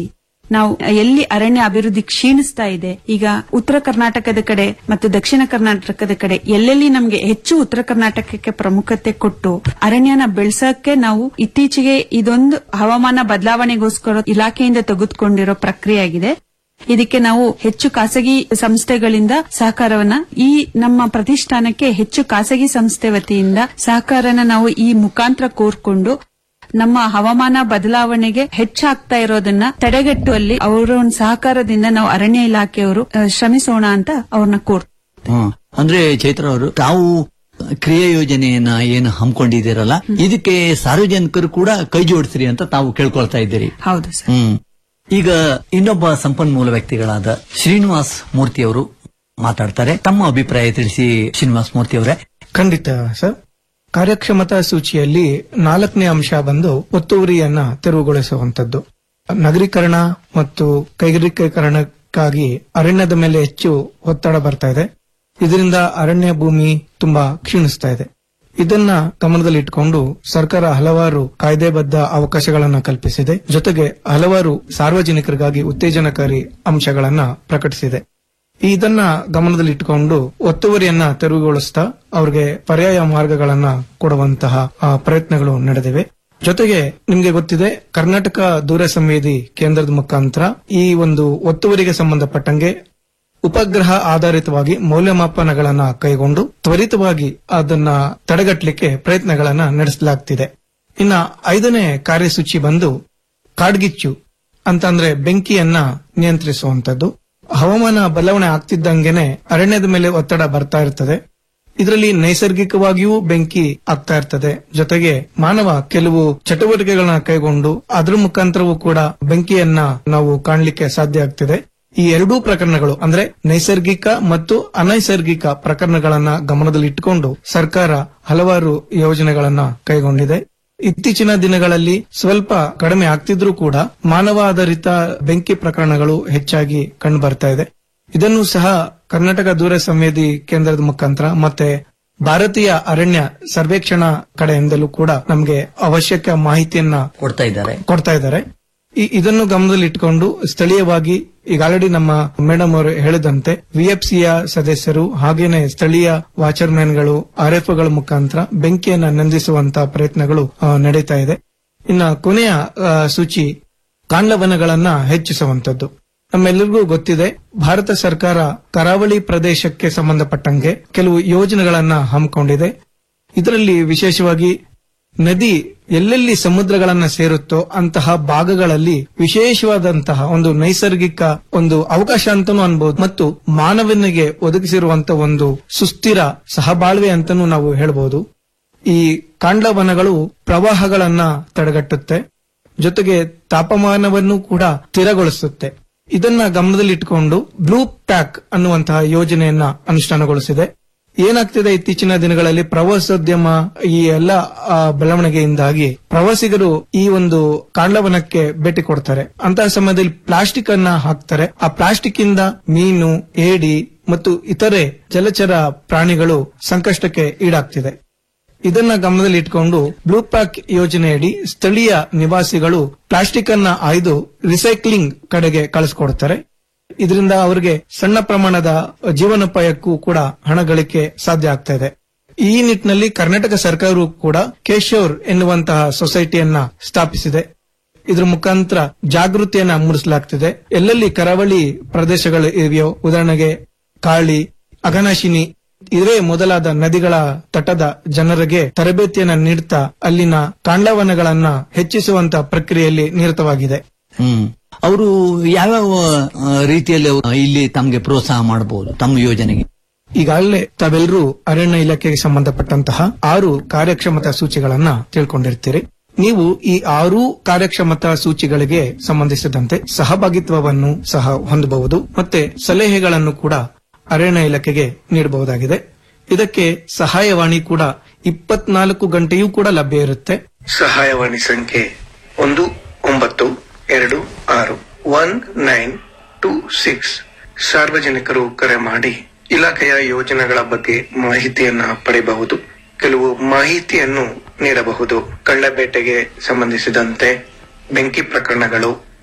ನಾವು ಎಲ್ಲಿ ಅರಣ್ಯ ಅಭಿವೃದ್ಧಿ ಕ್ಷೀಣಿಸ್ತಾ ಇದೆ ಈಗ ಉತ್ತರ ಕರ್ನಾಟಕದ ಕಡೆ ಮತ್ತು ದಕ್ಷಿಣ ಕರ್ನಾಟಕದ ಕಡೆ ಎಲ್ಲೆಲ್ಲಿ ನಮಗೆ ಹೆಚ್ಚು ಉತ್ತರ ಕರ್ನಾಟಕಕ್ಕೆ ಪ್ರಮುಖತೆ ಕೊಟ್ಟು ಅರಣ್ಯನ ಬೆಳೆಸಕ್ಕೆ ನಾವು ಇತ್ತೀಚೆಗೆ ಇದೊಂದು ಹವಾಮಾನ ಬದಲಾವಣೆಗೋಸ್ಕರ ಇಲಾಖೆಯಿಂದ ತೆಗೆದುಕೊಂಡಿರೋ ಪ್ರಕ್ರಿಯೆ ಆಗಿದೆ ಇದಕ್ಕೆ ನಾವು ಹೆಚ್ಚು ಖಾಸಗಿ ಸಂಸ್ಥೆಗಳಿಂದ ಸಹಕಾರವನ್ನ ಈ ನಮ್ಮ ಪ್ರತಿಷ್ಠಾನಕ್ಕೆ ಹೆಚ್ಚು ಖಾಸಗಿ ಸಂಸ್ಥೆ ವತಿಯಿಂದ ಸಹಕಾರನ ನಾವು ಈ ಮುಖಾಂತರ ಕೋರ್ಕೊಂಡು ನಮ್ಮ ಹವಾಮಾನ ಬದಲಾವಣೆಗೆ ಹೆಚ್ಚಾಗ್ತಾ ಇರೋದನ್ನ ತಡೆಗಟ್ಟುವಲ್ಲಿ ಅವರ ಒಂದು ಸಹಕಾರದಿಂದ ನಾವು ಅರಣ್ಯ ಇಲಾಖೆಯವರು ಆ, ಶ್ರಮಿಸೋಣ ಅಂತ ಅವ್ರನ್ನ ಕೋರ್ ಹ್ಮ್. ಅಂದ್ರೆ ಚೈತ್ರ ಅವರು ತಾವು ಕ್ರಿಯಾ ಯೋಜನೆಯನ್ನ ಏನು ಹಮ್ಮಿಕೊಂಡಿದ್ದೀರಲ್ಲ ಇದಕ್ಕೆ ಸಾರ್ವಜನಿಕರು ಕೂಡ ಕೈ ಜೋಡಿಸ್ರಿ ಅಂತ ತಾವು ಕೇಳ್ಕೊಳ್ತಾ ಇದ್ದೀರಿ ಹೌದು ಸರ್ ಹ್ಮ್ ಈಗ ಇನ್ನೊಬ್ಬ ಸಂಪನ್ಮೂಲ ವ್ಯಕ್ತಿಗಳಾದ ಶ್ರೀನಿವಾಸ್ ಮೂರ್ತಿ ಅವರು ಮಾತಾಡ್ತಾರೆ ತಮ್ಮ ಅಭಿಪ್ರಾಯ ತಿಳಿಸಿ ಶ್ರೀನಿವಾಸ್ ಮೂರ್ತಿ ಅವರೇ ಖಂಡಿತ ಸರ್ ಕಾರ್ಯಕ್ಷಮತಾ ಸೂಚಿಯಲ್ಲಿ ನಾಲ್ಕನೇ ಅಂಶ ಬಂದು ಒತ್ತುವರಿಯನ್ನ ತೆರವುಗೊಳಿಸುವಂತದ್ದು ನಗರೀಕರಣ ಮತ್ತು ಕೈಗಾರಿಕೀಕರಣಕ್ಕಾಗಿ ಅರಣ್ಯದ ಮೇಲೆ ಹೆಚ್ಚು ಒತ್ತಡ ಬರ್ತಾ ಇದೆ ಇದರಿಂದ ಅರಣ್ಯ ಭೂಮಿ ತುಂಬಾ ಕ್ಷೀಣಿಸ್ತಾ ಇದೆ ಇದನ್ನ ಗಮನದಲ್ಲಿಟ್ಟುಕೊಂಡು ಸರ್ಕಾರ ಹಲವಾರು ಕಾಯ್ದೆಬದ್ಧ ಅವಕಾಶಗಳನ್ನ ಕಲ್ಪಿಸಿದೆ ಜೊತೆಗೆ ಹಲವಾರು ಸಾರ್ವಜನಿಕರಿಗಾಗಿ ಉತ್ತೇಜನಕಾರಿ ಅಂಶಗಳನ್ನ ಪ್ರಕಟಿಸಿದೆ ಇದನ್ನ ಗಮನದಲ್ಲಿಟ್ಟುಕೊಂಡು ಒತ್ತುವರಿಯನ್ನ ತೆರವುಗೊಳಿಸ್ತಾ ಅವ್ರಿಗೆ ಪರ್ಯಾಯ ಮಾರ್ಗಗಳನ್ನ ಕೊಡುವಂತಹ ಆ, ಪ್ರಯತ್ನಗಳು ನಡೆದಿವೆ ಜೊತೆಗೆ ನಿಮ್ಗೆ ಗೊತ್ತಿದೆ ಕರ್ನಾಟಕ ದೂರ ಸಂವೇದಿ ಕೇಂದ್ರದ ಮುಖಾಂತರ ಈ ಒಂದು ಒತ್ತುವರಿಗೆ ಸಂಬಂಧಪಟ್ಟಂಗೆ ಉಪಗ್ರಹ ಆಧಾರಿತವಾಗಿ ಮೌಲ್ಯಮಾಪನಗಳನ್ನ ಕೈಗೊಂಡು ತ್ವರಿತವಾಗಿ ಅದನ್ನ ತಡೆಗಟ್ಟಲಿಕ್ಕೆ ಪ್ರಯತ್ನಗಳನ್ನ ನಡೆಸಲಾಗ್ತಿದೆ ಇನ್ನ ಐದನೇ ಕಾರ್ಯಸೂಚಿ ಬಂದು ಕಾಡ್ಗಿಚ್ಚು ಅಂತಂದ್ರೆ ಬೆಂಕಿಯನ್ನ ನಿಯಂತ್ರಿಸುವಂತದ್ದು ಹವಾಮಾನ ಬದಲಾವಣೆ ಆಗ್ತಿದ್ದಂಗೆನೆ ಅರಣ್ಯದ ಮೇಲೆ ಒತ್ತಡ ಬರ್ತಾ ಇರ್ತದೆ ಇದರಲ್ಲಿ ನೈಸರ್ಗಿಕವಾಗಿಯೂ ಬೆಂಕಿ ಆಗ್ತಾ ಇರ್ತದೆ ಜೊತೆಗೆ ಮಾನವ ಕೆಲವು ಚಟುವಟಿಕೆಗಳನ್ನ ಕೈಗೊಂಡು ಅದ್ರ ಮುಖಾಂತರವೂ ಕೂಡ ಬೆಂಕಿಯನ್ನ ನಾವು ಕಾಣಲಿಕ್ಕೆ ಸಾಧ್ಯ ಆಗ್ತಿದೆ ಈ ಎರಡೂ ಪ್ರಕರಣಗಳು ಅಂದ್ರೆ ನೈಸರ್ಗಿಕ ಮತ್ತು ಅನೈಸರ್ಗಿಕ ಪ್ರಕರಣಗಳನ್ನ ಗಮನದಲ್ಲಿಟ್ಟುಕೊಂಡು ಸರ್ಕಾರ ಹಲವಾರು ಯೋಜನೆಗಳನ್ನ ಕೈಗೊಂಡಿದೆ ಇತ್ತೀಚಿನ ದಿನಗಳಲ್ಲಿ ಸ್ವಲ್ಪ ಕಡಿಮೆ ಆಗ್ತಿದ್ರೂ ಕೂಡ ಮಾನವ ಆಧಾರಿತ ಬೆಂಕಿ ಪ್ರಕರಣಗಳು ಹೆಚ್ಚಾಗಿ ಕಂಡು ಬರ್ತಾ ಇದೆ ಇದನ್ನು ಸಹ ಕರ್ನಾಟಕ ದೂರ ಸಂವೇದಿ ಕೇಂದ್ರದ ಮುಖಾಂತರ ಮತ್ತೆ ಭಾರತೀಯ ಅರಣ್ಯ ಸರ್ವೇಕ್ಷಣಾ ಕಡೆಯಿಂದಲೂ ಕೂಡ ನಮಗೆ ಅವಶ್ಯಕ ಮಾಹಿತಿಯನ್ನ ಕೊಡ್ತಾ ಇದ್ದಾರೆ ಕೊಡ್ತಾ ಇದ್ದಾರೆ ಈ- ಇದನ್ನು ಗಮನದಲ್ಲಿಟ್ಟುಕೊಂಡು ಸ್ಥಳೀಯವಾಗಿ ಈಗ ಆಲ್ರೆಡಿ ನಮ್ಮ ಮೇಡಮ್ ಅವರು ಹೇಳಿದಂತೆ ವಿಎಫ್ಸಿಯ ಸದಸ್ಯರು ಹಾಗೇನೆ ಸ್ಥಳೀಯ ವಾಚರ್ಮ್ಯಾನ್ಗಳು ಆರ್ಎಫ್ಗಳ ಮುಖಾಂತರ ಬೆಂಕಿಯನ್ನ ನಂದಿಸುವಂತಹ ಪ್ರಯತ್ನಗಳು ಆ, ನಡೀತಾ ಇದೆ ಇನ್ನ ಕೊನೆಯ ಆ, ಸೂಚಿ ಕಾಂಡವನಗಳನ್ನ ಹೆಚ್ಚಿಸುವಂತದ್ದು ನಮ್ಮೆಲ್ಲರಿಗೂ ಗೊತ್ತಿದೆ ಭಾರತ ಸರ್ಕಾರ ಕರಾವಳಿ ಪ್ರದೇಶಕ್ಕೆ ಸಂಬಂಧಪಟ್ಟಂಗೆ ಕೆಲವು ಯೋಜನೆಗಳನ್ನ ಹಮ್ಮಿಕೊಂಡಿದೆ ಇದರಲ್ಲಿ ವಿಶೇಷವಾಗಿ ನದಿ ಎಲ್ಲೆಲ್ಲಿ ಸಮುದ್ರಗಳನ್ನ ಸೇರುತ್ತೋ ಅಂತಹ ಭಾಗಗಳಲ್ಲಿ ವಿಶೇಷವಾದಂತಹ ಒಂದು ನೈಸರ್ಗಿಕ ಒಂದು ಅವಕಾಶ ಅಂತಾನೂ ಅನ್ಬಹುದು ಮತ್ತು ಮಾನವನಿಗೆ ಒದಗಿಸಿರುವಂತಹ ಒಂದು ಸುಸ್ಥಿರ ಸಹಬಾಳ್ವೆ ಅಂತಾನೂ ನಾವು ಹೇಳ್ಬೋದು ಈ ಕಾಂಡವನಗಳು ಪ್ರವಾಹಗಳನ್ನ ತಡೆಗಟ್ಟುತ್ತೆ ಜೊತೆಗೆ ತಾಪಮಾನವನ್ನು ಕೂಡ ಸ್ಥಿರಗೊಳಿಸುತ್ತೆ ಇದನ್ನ ಗಮನದಲ್ಲಿಟ್ಟುಕೊಂಡು ಬ್ಲೂ ಪ್ಯಾಕ್ ಅನ್ನುವಂತಹ ಯೋಜನೆಯನ್ನ ಅನುಷ್ಠಾನಗೊಳಿಸಿದೆ ಏನಾಗ್ತಿದೆ ಇತ್ತೀಚಿನ ದಿನಗಳಲ್ಲಿ ಪ್ರವಾಸೋದ್ಯಮ ಈ ಎಲ್ಲ ಆ, ಬೆಳವಣಿಗೆಯಿಂದಾಗಿ ಪ್ರವಾಸಿಗರು ಈ ಒಂದು ಕಾಂಡವನಕ್ಕೆ ಭೇಟಿ ಕೊಡ್ತಾರೆ ಅಂತಹ ಸಮಯದಲ್ಲಿ ಪ್ಲಾಸ್ಟಿಕ್ ಅನ್ನ ಹಾಕ್ತಾರೆ ಆ ಪ್ಲಾಸ್ಟಿಕ್ ಇಂದ ಮೀನು ಏಡಿ ಮತ್ತು ಇತರೆ ಜಲಚರ ಪ್ರಾಣಿಗಳು ಸಂಕಷ್ಟಕ್ಕೆ ಈಡಾಗ್ತಿದೆ ಇದನ್ನ ಗಮನದಲ್ಲಿ ಇಟ್ಕೊಂಡು ಬ್ಲೂ ಪ್ಯಾಕ್ ಯೋಜನೆಯಡಿ ಸ್ಥಳೀಯ ನಿವಾಸಿಗಳು ಪ್ಲಾಸ್ಟಿಕ್ ಅನ್ನ ಆಯ್ದು ರಿಸೈಕ್ಲಿಂಗ್ ಕಡೆಗೆ ಕಳಿಸ್ಕೊಡ್ತಾರೆ ಇದರಿಂದ ಅವರಿಗೆ ಸಣ್ಣ ಪ್ರಮಾಣದ ಜೀವನೋಪಾಯಕ್ಕೂ ಕೂಡ ಹಣ ಗಳಿಕೆ ಸಾಧ್ಯ ಆಗ್ತಾ ಇದೆ ಈ ನಿಟ್ಟಿನಲ್ಲಿ ಕರ್ನಾಟಕ ಸರ್ಕಾರವು ಕೂಡ ಕೇಶೋರ್ ಎನ್ನುವಂತಹ ಸೊಸೈಟಿಯನ್ನ ಸ್ಥಾಪಿಸಿದೆ ಇದ್ರ ಮುಖಾಂತರ ಜಾಗೃತಿಯನ್ನ ಮೂಡಿಸಲಾಗ್ತಿದೆ ಎಲ್ಲೆಲ್ಲಿ ಕರಾವಳಿ ಪ್ರದೇಶಗಳು ಇವೆಯೋ ಉದಾಹರಣೆಗೆ ಕಾಳಿ ಅಘನಾಶಿನಿ ಇವೇ ಮೊದಲಾದ ನದಿಗಳ ತಟದ ಜನರಿಗೆ ತರಬೇತಿಯನ್ನ ನೀಡುತ್ತಾ ಅಲ್ಲಿನ ಕಾಂಡವನಗಳನ್ನ ಹೆಚ್ಚಿಸುವಂತ ಪ್ರಕ್ರಿಯೆಯಲ್ಲಿ ನಿರತವಾಗಿದೆ ಹ್ಮ್ ಅವರು ಯಾವ್ಯಾವ ಆ, ರೀತಿಯಲ್ಲಿ ಅವ್ರು ಇಲ್ಲಿ ತಮಗೆ ಪ್ರೋತ್ಸಾಹ ಮಾಡಬಹುದು ತಮ್ಮ ಯೋಜನೆಗೆ ಈಗಾಗಲೇ ತಾವೆಲ್ಲರೂ ಅರಣ್ಯ ಇಲಾಖೆಗೆ ಸಂಬಂಧಪಟ್ಟಂತಹ ಆರು ಕಾರ್ಯಕ್ಷಮತಾ ಸೂಚಿಗಳನ್ನ ತಿಳ್ಕೊಂಡಿರ್ತೀರಿ ನೀವು ಈ ಆರು ಕಾರ್ಯಕ್ಷಮತಾ ಸೂಚಿಗಳಿಗೆ ಸಂಬಂಧಿಸಿದಂತೆ ಸಹಭಾಗಿತ್ವವನ್ನು ಸಹ ಹೊಂದಬಹುದು ಮತ್ತೆ ಸಲಹೆಗಳನ್ನು ಕೂಡ ಅರಣ್ಯ ಇಲಾಖೆಗೆ ನೀಡಬಹುದಾಗಿದೆ ಇದಕ್ಕೆ ಸಹಾಯವಾಣಿ ಕೂಡ ಇಪ್ಪತ್ನಾಲ್ಕು ಗಂಟೆಯೂ ಕೂಡ ಲಭ್ಯ ಇರುತ್ತೆ ಸಹಾಯವಾಣಿ ಸಂಖ್ಯೆ ಒಂದು ಒಂಬತ್ತು ಎರಡು ಆರು ಒನ್ ನೈನ್ ಟೂ ಸಿಕ್ಸ್ ಸಾರ್ವಜನಿಕರು ಕರೆ ಮಾಡಿ ಇಲಾಖೆಯ ಯೋಜನೆಗಳ ಬಗ್ಗೆ ಮಾಹಿತಿಯನ್ನ ಪಡೆಯಬಹುದು ಕೆಲವು ಮಾಹಿತಿಯನ್ನು ನೀಡಬಹುದು ಕಳ್ಳಬೇಟೆಗೆ ಸಂಬಂಧಿಸಿದಂತೆ ಬೆಂಕಿ ಪ್ರಕರಣಗಳು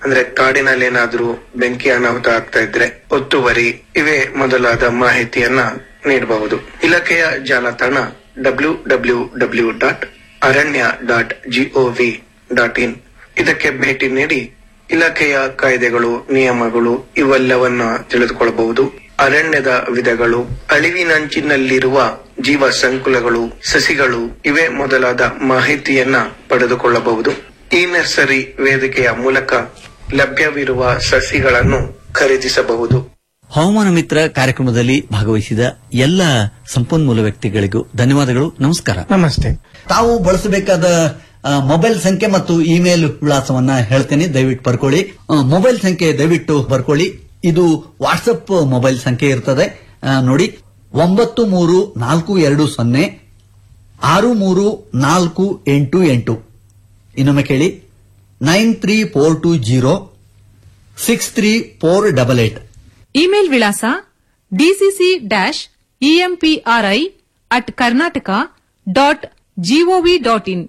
ಅಂದ್ರೆ ಕಾಡಿನಲ್ಲಿ ಏನಾದ್ರೂ ಬೆಂಕಿ ಅನಾಹುತ ಆಗ್ತಾ ಇದ್ರೆ ಒತ್ತುವರಿ ಇವೇ ಮೊದಲಾದ ಮಾಹಿತಿಯನ್ನ ನೀಡಬಹುದು ಇಲಾಖೆಯ ಜಾಲತಾಣ W W W dot Aranya dot GOV dot in ಇದಕ್ಕೆ ಭೇಟಿ ನೀಡಿ ಇಲಾಖೆಯ ಕಾಯ್ದೆಗಳು ನಿಯಮಗಳು ಇವೆಲ್ಲವನ್ನ ತಿಳಿದುಕೊಳ್ಳಬಹುದು ಅರಣ್ಯದ ವಿಧಗಳು ಅಳಿವಿನಂಚಿನಲ್ಲಿರುವ ಜೀವ ಸಂಕುಲಗಳು ಸಸಿಗಳು ಇವೇ ಮೊದಲಾದ ಮಾಹಿತಿಯನ್ನ ಪಡೆದುಕೊಳ್ಳಬಹುದು ಈ ನರ್ಸರಿ ವೇದಿಕೆಯ ಮೂಲಕ ಲಭ್ಯವಿರುವ ಸಸಿಗಳನ್ನು ಖರೀದಿಸಬಹುದು ಹವಾಮಾನ ಮಿತ್ರ ಕಾರ್ಯಕ್ರಮದಲ್ಲಿ ಭಾಗವಹಿಸಿದ ಎಲ್ಲ ಸಂಪನ್ಮೂಲ ವ್ಯಕ್ತಿಗಳಿಗೂ ಧನ್ಯವಾದಗಳು ನಮಸ್ಕಾರ ನಮಸ್ತೆ ತಾವು ಬಳಸಬೇಕಾದ ಆ, ಮೊಬೈಲ್ ಸಂಖ್ಯೆ ಮತ್ತು ಇಮೇಲ್ ವಿಳಾಸವನ್ನ ಹೇಳ್ತೇನೆ ದಯವಿಟ್ಟು ಬರ್ಕೊಳ್ಳಿ ಆ, ಮೊಬೈಲ್ ಸಂಖ್ಯೆ ದಯವಿಟ್ಟು ಬರ್ಕೊಳ್ಳಿ ಇದು ವಾಟ್ಸಪ್ ಮೊಬೈಲ್ ಸಂಖ್ಯೆ ಇರ್ತದೆ ಆ, ನೋಡಿ ಒಂಬತ್ತು ಮೂರು ನಾಲ್ಕು ಎರಡು ಸೊನ್ನೆ ಆರು ಮೂರು ನಾಲ್ಕು ಎಂಟು ಎಂಟು ಇನ್ನೊಮ್ಮೆ ಕೇಳಿ nine three four two zero six three four double eight email ವಿಳಾಸ DCC dash EMPRI at Karnataka dot GOV dot in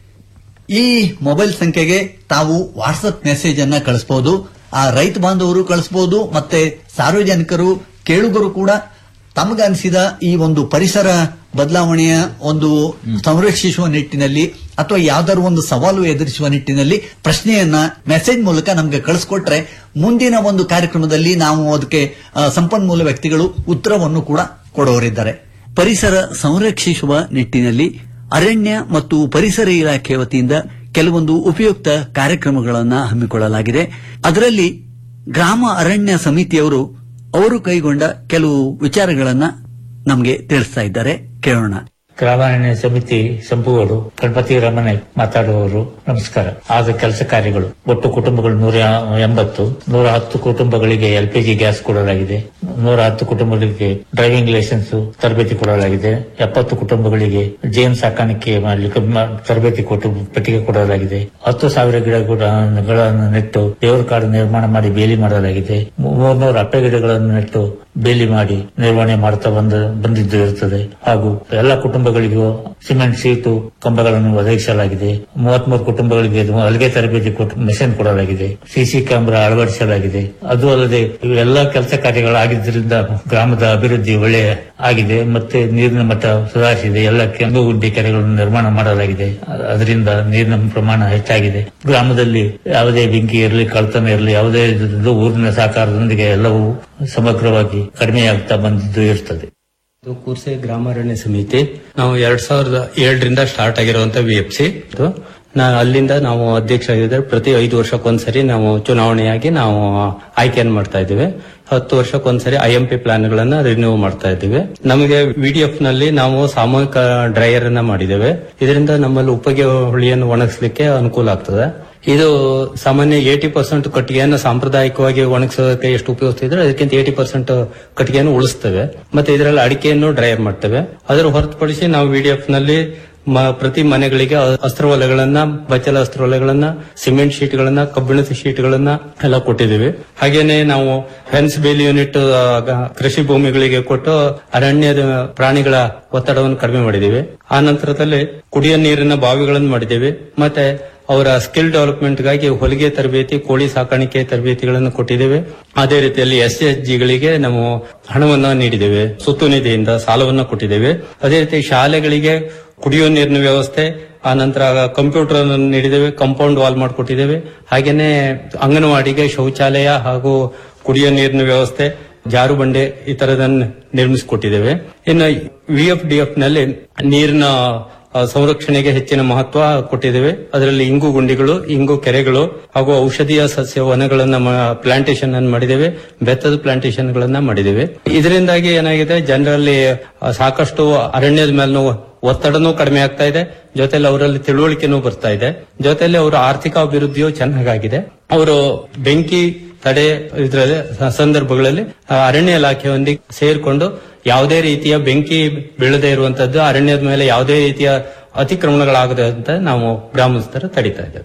ಈ ಮೊಬೈಲ್ ಸಂಖ್ಯೆಗೆ ತಾವು ವಾಟ್ಸ್ಆಪ್ ಮೆಸೇಜ್ ಅನ್ನ ಕಳಿಸಬಹುದು ಆ ರೈತ ಬಾಂಧವರು ಕಳಿಸಬಹುದು ಮತ್ತೆ ಸಾರ್ವಜನಿಕರು ಕೇಳುಗರು ಕೂಡ ತಮಗನಿಸಿದ ಈ ಒಂದು ಪರಿಸರ ಬದಲಾವಣೆಯ ಒಂದು ಸಂರಕ್ಷಿಸುವ ನಿಟ್ಟಿನಲ್ಲಿ ಅಥವಾ ಯಾವ್ದಾದ್ರು ಒಂದು ಸವಾಲು ಎದುರಿಸುವ ನಿಟ್ಟಿನಲ್ಲಿ ಪ್ರಶ್ನೆಯನ್ನ ಮೆಸೇಜ್ ಮೂಲಕ ನಮಗೆ ಕಳಿಸ್ಕೊಟ್ರೆ ಮುಂದಿನ ಒಂದು ಕಾರ್ಯಕ್ರಮದಲ್ಲಿ ನಾವು ಅದಕ್ಕೆ ಆ, ಸಂಪನ್ಮೂಲ ವ್ಯಕ್ತಿಗಳು ಉತ್ತರವನ್ನು ಕೂಡ ಕೊಡೋರಿದ್ದಾರೆ ಪರಿಸರ ಸಂರಕ್ಷಿಸುವ ನಿಟ್ಟಿನಲ್ಲಿ ಅರಣ್ಯ ಮತ್ತು ಪರಿಸರ ಇಲಾಖೆ ವತಿಯಿಂದ ಕೆಲವೊಂದು ಉಪಯುಕ್ತ ಕಾರ್ಯಕ್ರಮಗಳನ್ನು ಹಮ್ಮಿಕೊಳ್ಳಲಾಗಿದೆ ಅದರಲ್ಲಿ ಗ್ರಾಮ ಅರಣ್ಯ ಸಮಿತಿಯವರು ಅವರು ಕೈಗೊಂಡ ಕೆಲವು ವಿಚಾರಗಳನ್ನ ನಮಗೆ ತಿಳಿಸ್ತಾ ಇದ್ದಾರೆ ಕೇಳೋಣ ಗ್ರಾಮಾರಣ್ಯ ಸಮಿತಿ ಸಂಪುಗಳು ಗಣಪತಿ ರಮಣೆ ಮಾತಾಡುವವರು ನಮಸ್ಕಾರ ಆದ ಕೆಲಸ ಕಾರ್ಯಗಳು ಒಟ್ಟು ಕುಟುಂಬಗಳು ನೂರ ಎಂಬತ್ತು ನೂರ ಹತ್ತು ಕುಟುಂಬಗಳಿಗೆ ಎಲ್ಪಿಜಿ ಗ್ಯಾಸ್ ಕೊಡಲಾಗಿದೆ ನೂರ ಹತ್ತು ಕುಟುಂಬಗಳಿಗೆ ಡ್ರೈವಿಂಗ್ ಲೈಸೆನ್ಸ್ ತರಬೇತಿ ಕೊಡಲಾಗಿದೆ ಎಪ್ಪತ್ತು ಕುಟುಂಬಗಳಿಗೆ ಜೇನು ಸಾಕಾಣಿಕೆ ಮಾಡಲಿಕ್ಕೆ ಮ- ತರಬೇತಿ ಕೊಟ್ಟು ಪೆಟ್ಟಿಗೆ ಕೊಡಲಾಗಿದೆ ಹತ್ತು ಸಾವಿರ ಗಿಡಗಳನ್ನು ನೆಟ್ಟು ದೇವರ ಕಾಡು ನಿರ್ಮಾಣ ಮಾಡಿ ಬೇಲಿ ಮಾಡಲಾಗಿದೆ ಮೂರ್ನೂರು ಅಪ್ಪೆ ಗಿಡಗಳನ್ನು ನೆಟ್ಟು ಬೇಲಿ ಮಾಡಿ ನಿರ್ವಹಣೆ ಮಾಡ್ತಾ ಬಂದ ಬಂದಿದ್ದು ಇರುತ್ತದೆ ಹಾಗೂ ಎಲ್ಲ ಕುಟುಂಬಗಳಿಗೂ ಸಿಮೆಂಟ್ ಸೀಟು ಕಂಬಗಳನ್ನು ಒದಗಿಸಲಾಗಿದೆ ಮೂವತ್ಮೂರು ಕುಟುಂಬಗಳಿಗೆ ಇದು ಹಲಗೆ ತರಬೇತಿ ಕೊಟ್ಟು ಮೆಷಿನ್ ಕೊಡಲಾಗಿದೆ ಸಿಸಿ ಕ್ಯಾಮೆರಾ ಅಳವಡಿಸಲಾಗಿದೆ ಅದು ಅಲ್ಲದೆ ಇವೆಲ್ಲ ಕೆಲಸ ಕಾರ್ಯಗಳಾಗಿದ್ದರಿಂದ ಗ್ರಾಮದ ಅಭಿವೃದ್ಧಿ ಒಳ್ಳೆಯ ಆಗಿದೆ ಮತ್ತೆ ನೀರಿನ ಮಟ್ಟ ಸುಧಾರಿಸಿದೆ ಎಲ್ಲ ಕೆಂಪು ಗುಡ್ಡೆ ಕೆರೆಗಳನ್ನು ನಿರ್ಮಾಣ ಮಾಡಲಾಗಿದೆ ಅ- ಅದರಿಂದ ನೀರಿನ ಪ್ರಮಾಣ ಹೆಚ್ಚಾಗಿದೆ ಗ್ರಾಮದಲ್ಲಿ ಯಾವುದೇ ಬೆಂಕಿ ಇರಲಿ ಕಳ್ತನ ಇರಲಿ ಯಾವುದೇ ಇದ್ರೂ ಊರಿನ ಸಹಕಾರದೊಂದಿಗೆ ಎಲ್ಲವೂ ಸಮಗ್ರವಾಗಿ ಕಡಿಮೆಯಾಗ್ತಾ ಬಂದಿದ್ದು ಇರ್ತದೆ ಇದು ಕೂರ್ಸೆ ಗ್ರಾಮಾರಣ್ಯ ಸಮಿತಿ ನಾವು ಎರಡ್ ಸಾವಿರದ ಏಳರಿಂದ ಸ್ಟಾರ್ಟ್ ಆಗಿರುವಂತ ವಿ ಎಫ್ ಸಿ ನಾ ಅಲ್ಲಿಂದ ನಾವು ಅಧ್ಯಕ್ಷರಾಗಿದ್ದರೆ ಪ್ರತಿ ಐದು ವರ್ಷಕ್ಕೊಂದ್ಸರಿ ನಾವು ಚುನಾವಣೆಯಾಗಿ ನಾವು ಆಯ್ಕೆಯನ್ನು ಮಾಡ್ತಾ ಇದ್ದೇವೆ ಹತ್ತು ವರ್ಷಕ್ಕೊಂದ್ಸರಿ ಐ ಎಂ ಪಿ ಪ್ಲಾನ್ ಗಳನ್ನ ರಿನ್ಯೂ ಮಾಡ್ತಾ ಇದ್ದೇವೆ ನಮಗೆ ವಿಡಿಎಫ್ ನಲ್ಲಿ ನಾವು ಸಾಮೂಹಿಕ ಡ್ರೈಯರ್ ಅನ್ನ ಮಾಡಿದ್ದೇವೆ ಇದರಿಂದ ನಮ್ಮಲ್ಲಿ ಉಪಗೆ ಹುಳಿಯನ್ನು ಒಣಗಿಸ್ಲಿಕ್ಕೆ ಅನುಕೂಲ ಆಗ್ತದೆ ಇದು ಸಾಮಾನ್ಯ ಏಟಿ ಪರ್ಸೆಂಟ್ ಕಟ್ಟಿಗೆಯನ್ನು ಸಾಂಪ್ರದಾಯಿಕವಾಗಿ ಒಣಗಿಸೋದಕ್ಕೆ ಎಷ್ಟು ಉಪಯೋಗಿಸ್ತಿದ್ರೆ ಅದಕ್ಕಿಂತ ಏಟಿ ಪರ್ಸೆಂಟ್ ಕಟ್ಟಿಗೆಯನ್ನು ಉಳಿಸ್ತೇವೆ ಮತ್ತೆ ಇದರಲ್ಲಿ ಅಡಿಕೆಯನ್ನು ಡ್ರೈಯರ್ ಮಾಡ್ತೇವೆ ಅದರ ಹೊರತುಪಡಿಸಿ ನಾವು ವಿಡಿಎಫ್ ನಲ್ಲಿ ಮ- ಪ್ರತಿ ಮನೆಗಳಿಗೆ ಅಸ್ತ್ರವಲೆಗಳನ್ನ ಬಚ್ಚಲ ಅಸ್ತ್ರವಲೆಗಳನ್ನ ಸಿಮೆಂಟ್ ಶೀಟ್ಗಳನ್ನ ಕಬ್ಬಿಣದ ಶೀಟ್ಗಳನ್ನ ಎಲ್ಲ ಕೊಟ್ಟಿದ್ದೀವಿ ಹಾಗೇನೆ ನಾವು ಫೆನ್ಸ್ ಬೇಲಿ ಯೂನಿಟ್ ಆ, ಗ- ಕೃಷಿ ಭೂಮಿಗಳಿಗೆ ಕೊಟ್ಟು ಅರಣ್ಯದ ಪ್ರಾಣಿಗಳ ಒತ್ತಡವನ್ನು ಕಡಿಮೆ ಮಾಡಿದ್ದೀವಿ ಆ ನಂತರದಲ್ಲಿ ಕುಡಿಯ ನೀರಿನ ಬಾವಿಗಳನ್ನು ಮಾಡಿದ್ದೇವೆ ಮತ್ತೆ ಅವರ ಸ್ಕಿಲ್ ಡೆವಲಪ್ಮೆಂಟ್ಗಾಗಿ ಹೊಲಿಗೆ ತರಬೇತಿ ಕೋಳಿ ಸಾಕಾಣಿಕೆ ತರಬೇತಿಗಳನ್ನು ಕೊಟ್ಟಿದ್ದೇವೆ ಅದೇ ರೀತಿಯಲ್ಲಿ ಎಸ್ ಎಸ್ ಜಿಗಳಿಗೆ ನಾವು ಹಣವನ್ನ ನೀಡಿದ್ದೇವೆ ಸುತ್ತು ನಿಧಿಯಿಂದ ಸಾಲವನ್ನ ಕೊಟ್ಟಿದ್ದೇವೆ ಅದೇ ರೀತಿ ಶಾಲೆಗಳಿಗೆ ಕುಡಿಯುವ ನೀರಿನ ವ್ಯವಸ್ಥೆ ಆ ನಂತರ ಕಂಪ್ಯೂಟರ್ ಅನ್ನು ನೀಡಿದ್ದೇವೆ ಕಾಂಪೌಂಡ್ ವಾಲ್ ಮಾಡಿಕೊಟ್ಟಿದ್ದೇವೆ ಹಾಗೇನೆ ಅಂಗನವಾಡಿಗೆ ಶೌಚಾಲಯ ಹಾಗೂ ಕುಡಿಯುವ ನೀರಿನ ವ್ಯವಸ್ಥೆ ಜಾರು ಬಂಡೆ ಈ ತರದನ್ನು ನಿರ್ಮಿಸಿಕೊಟ್ಟಿದ್ದೇವೆ ಇನ್ನು ವಿ ಎಫ್ ಡಿ ಎಫ್ ನಲ್ಲಿ ನೀರಿನ ಆ, ಸಂರಕ್ಷಣೆಗೆ ಹೆಚ್ಚಿನ ಮಹತ್ವ ಕೊಟ್ಟಿದ್ದೇವೆ ಅದರಲ್ಲಿ ಇಂಗು ಗುಂಡಿಗಳು ಇಂಗು ಕೆರೆಗಳು ಹಾಗೂ ಔಷಧೀಯ ಸಸ್ಯ ವನಗಳನ್ನ ಪ್ಲಾಂಟೇಶನ್ ಅನ್ನು ಮಾಡಿದ್ದೇವೆ ಬೆತ್ತದ ಪ್ಲಾಂಟೇಶನ್ ಗಳನ್ನ ಮಾಡಿದ್ದೇವೆ ಇದರಿಂದಾಗಿ ಏನಾಗಿದೆ ಜನರಲ್ಲಿ ಆ, ಸಾಕಷ್ಟು ಅರಣ್ಯದ ಮೇಲೂ ಒತ್ತಡನೂ ಕಡಿಮೆ ಆಗ್ತಾ ಇದೆ ಜೊತೆಲಿ ಅವರಲ್ಲಿ ತಿಳುವಳಿಕೆನೂ ಬರ್ತಾ ಇದೆ ಜೊತೆಲಿ ಅವರ ಆರ್ಥಿಕ ಅಭಿವೃದ್ಧಿಯೂ ಚೆನ್ನಾಗಾಗಿದೆ ಅವರು ಬೆಂಕಿ ತಡೆ ಇದರಲ್ಲಿ ಸಂದರ್ಭಗಳಲ್ಲಿ ಆ, ಅರಣ್ಯ ಇಲಾಖೆಯೊಂದಿಗೆ ಸೇರಿಕೊಂಡು ಯಾವುದೇ ರೀತಿಯ ಬೆಂಕಿ ಬೀಳದೇ ಇರುವಂತದ್ದು ಅರಣ್ಯದ ಮೇಲೆ ಯಾವುದೇ ರೀತಿಯ ಅತಿಕ್ರಮಣಗಳಾಗದೆ ಅಂತ ನಾವು ಗ್ರಾಮಸ್ಥರು ತಡಿತಾ ಇದ್ದೇವೆ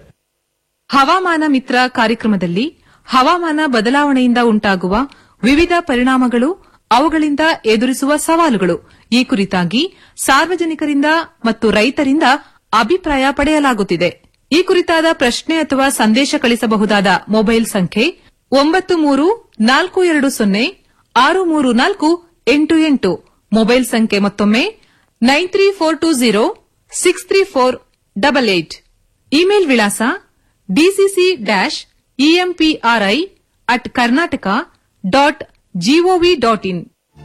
ಹವಾಮಾನ ಮಿತ್ರ ಕಾರ್ಯಕ್ರಮದಲ್ಲಿ ಹವಾಮಾನ ಬದಲಾವಣೆಯಿಂದ ಉಂಟಾಗುವ ವಿವಿಧ ಪರಿಣಾಮಗಳು ಅವುಗಳಿಂದ ಎದುರಿಸುವ ಸವಾಲುಗಳು ಈ ಕುರಿತಾಗಿ ಸಾರ್ವಜನಿಕರಿಂದ ಮತ್ತು ರೈತರಿಂದ ಅಭಿಪ್ರಾಯ ಪಡೆಯಲಾಗುತ್ತಿದೆ ಈ ಕುರಿತಾದ ಪ್ರಶ್ನೆ ಅಥವಾ ಸಂದೇಶ ಕಳಿಸಬಹುದಾದ ಮೊಬೈಲ್ ಸಂಖ್ಯೆ ಒಂಬತ್ತು ಮೂರು ನಾಲ್ಕು ಎರಡು ಸೊನ್ನೆ ಆರು ಮೂರು ನಾಲ್ಕು ಎಂಟು ಎಂಟು ಮೊಬೈಲ್ ಸಂಖ್ಯೆ ಮತ್ತೊಮ್ಮೆ nine three four two zero six three four double eight email ವಿಳಾಸ DCC dash EMPRI at Karnataka dot GOV dot in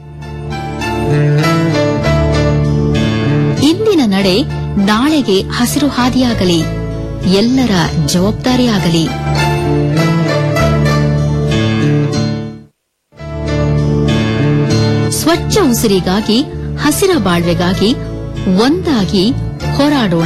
ಇಂದಿನ ನಡೆ ನಾಳೆಗೆ ಹಸಿರು ಹಾದಿಯಾಗಲಿ ಎಲ್ಲರ ಜವಾಬ್ದಾರಿಯಾಗಲಿ ಸ್ವಚ್ಛ ಉಸಿರಿಗಾಗಿ ಹಸಿರ ಬಾಳ್ವೆಗಾಗಿ ಒಂದಾಗಿ ಹೋರಾಡೋಣ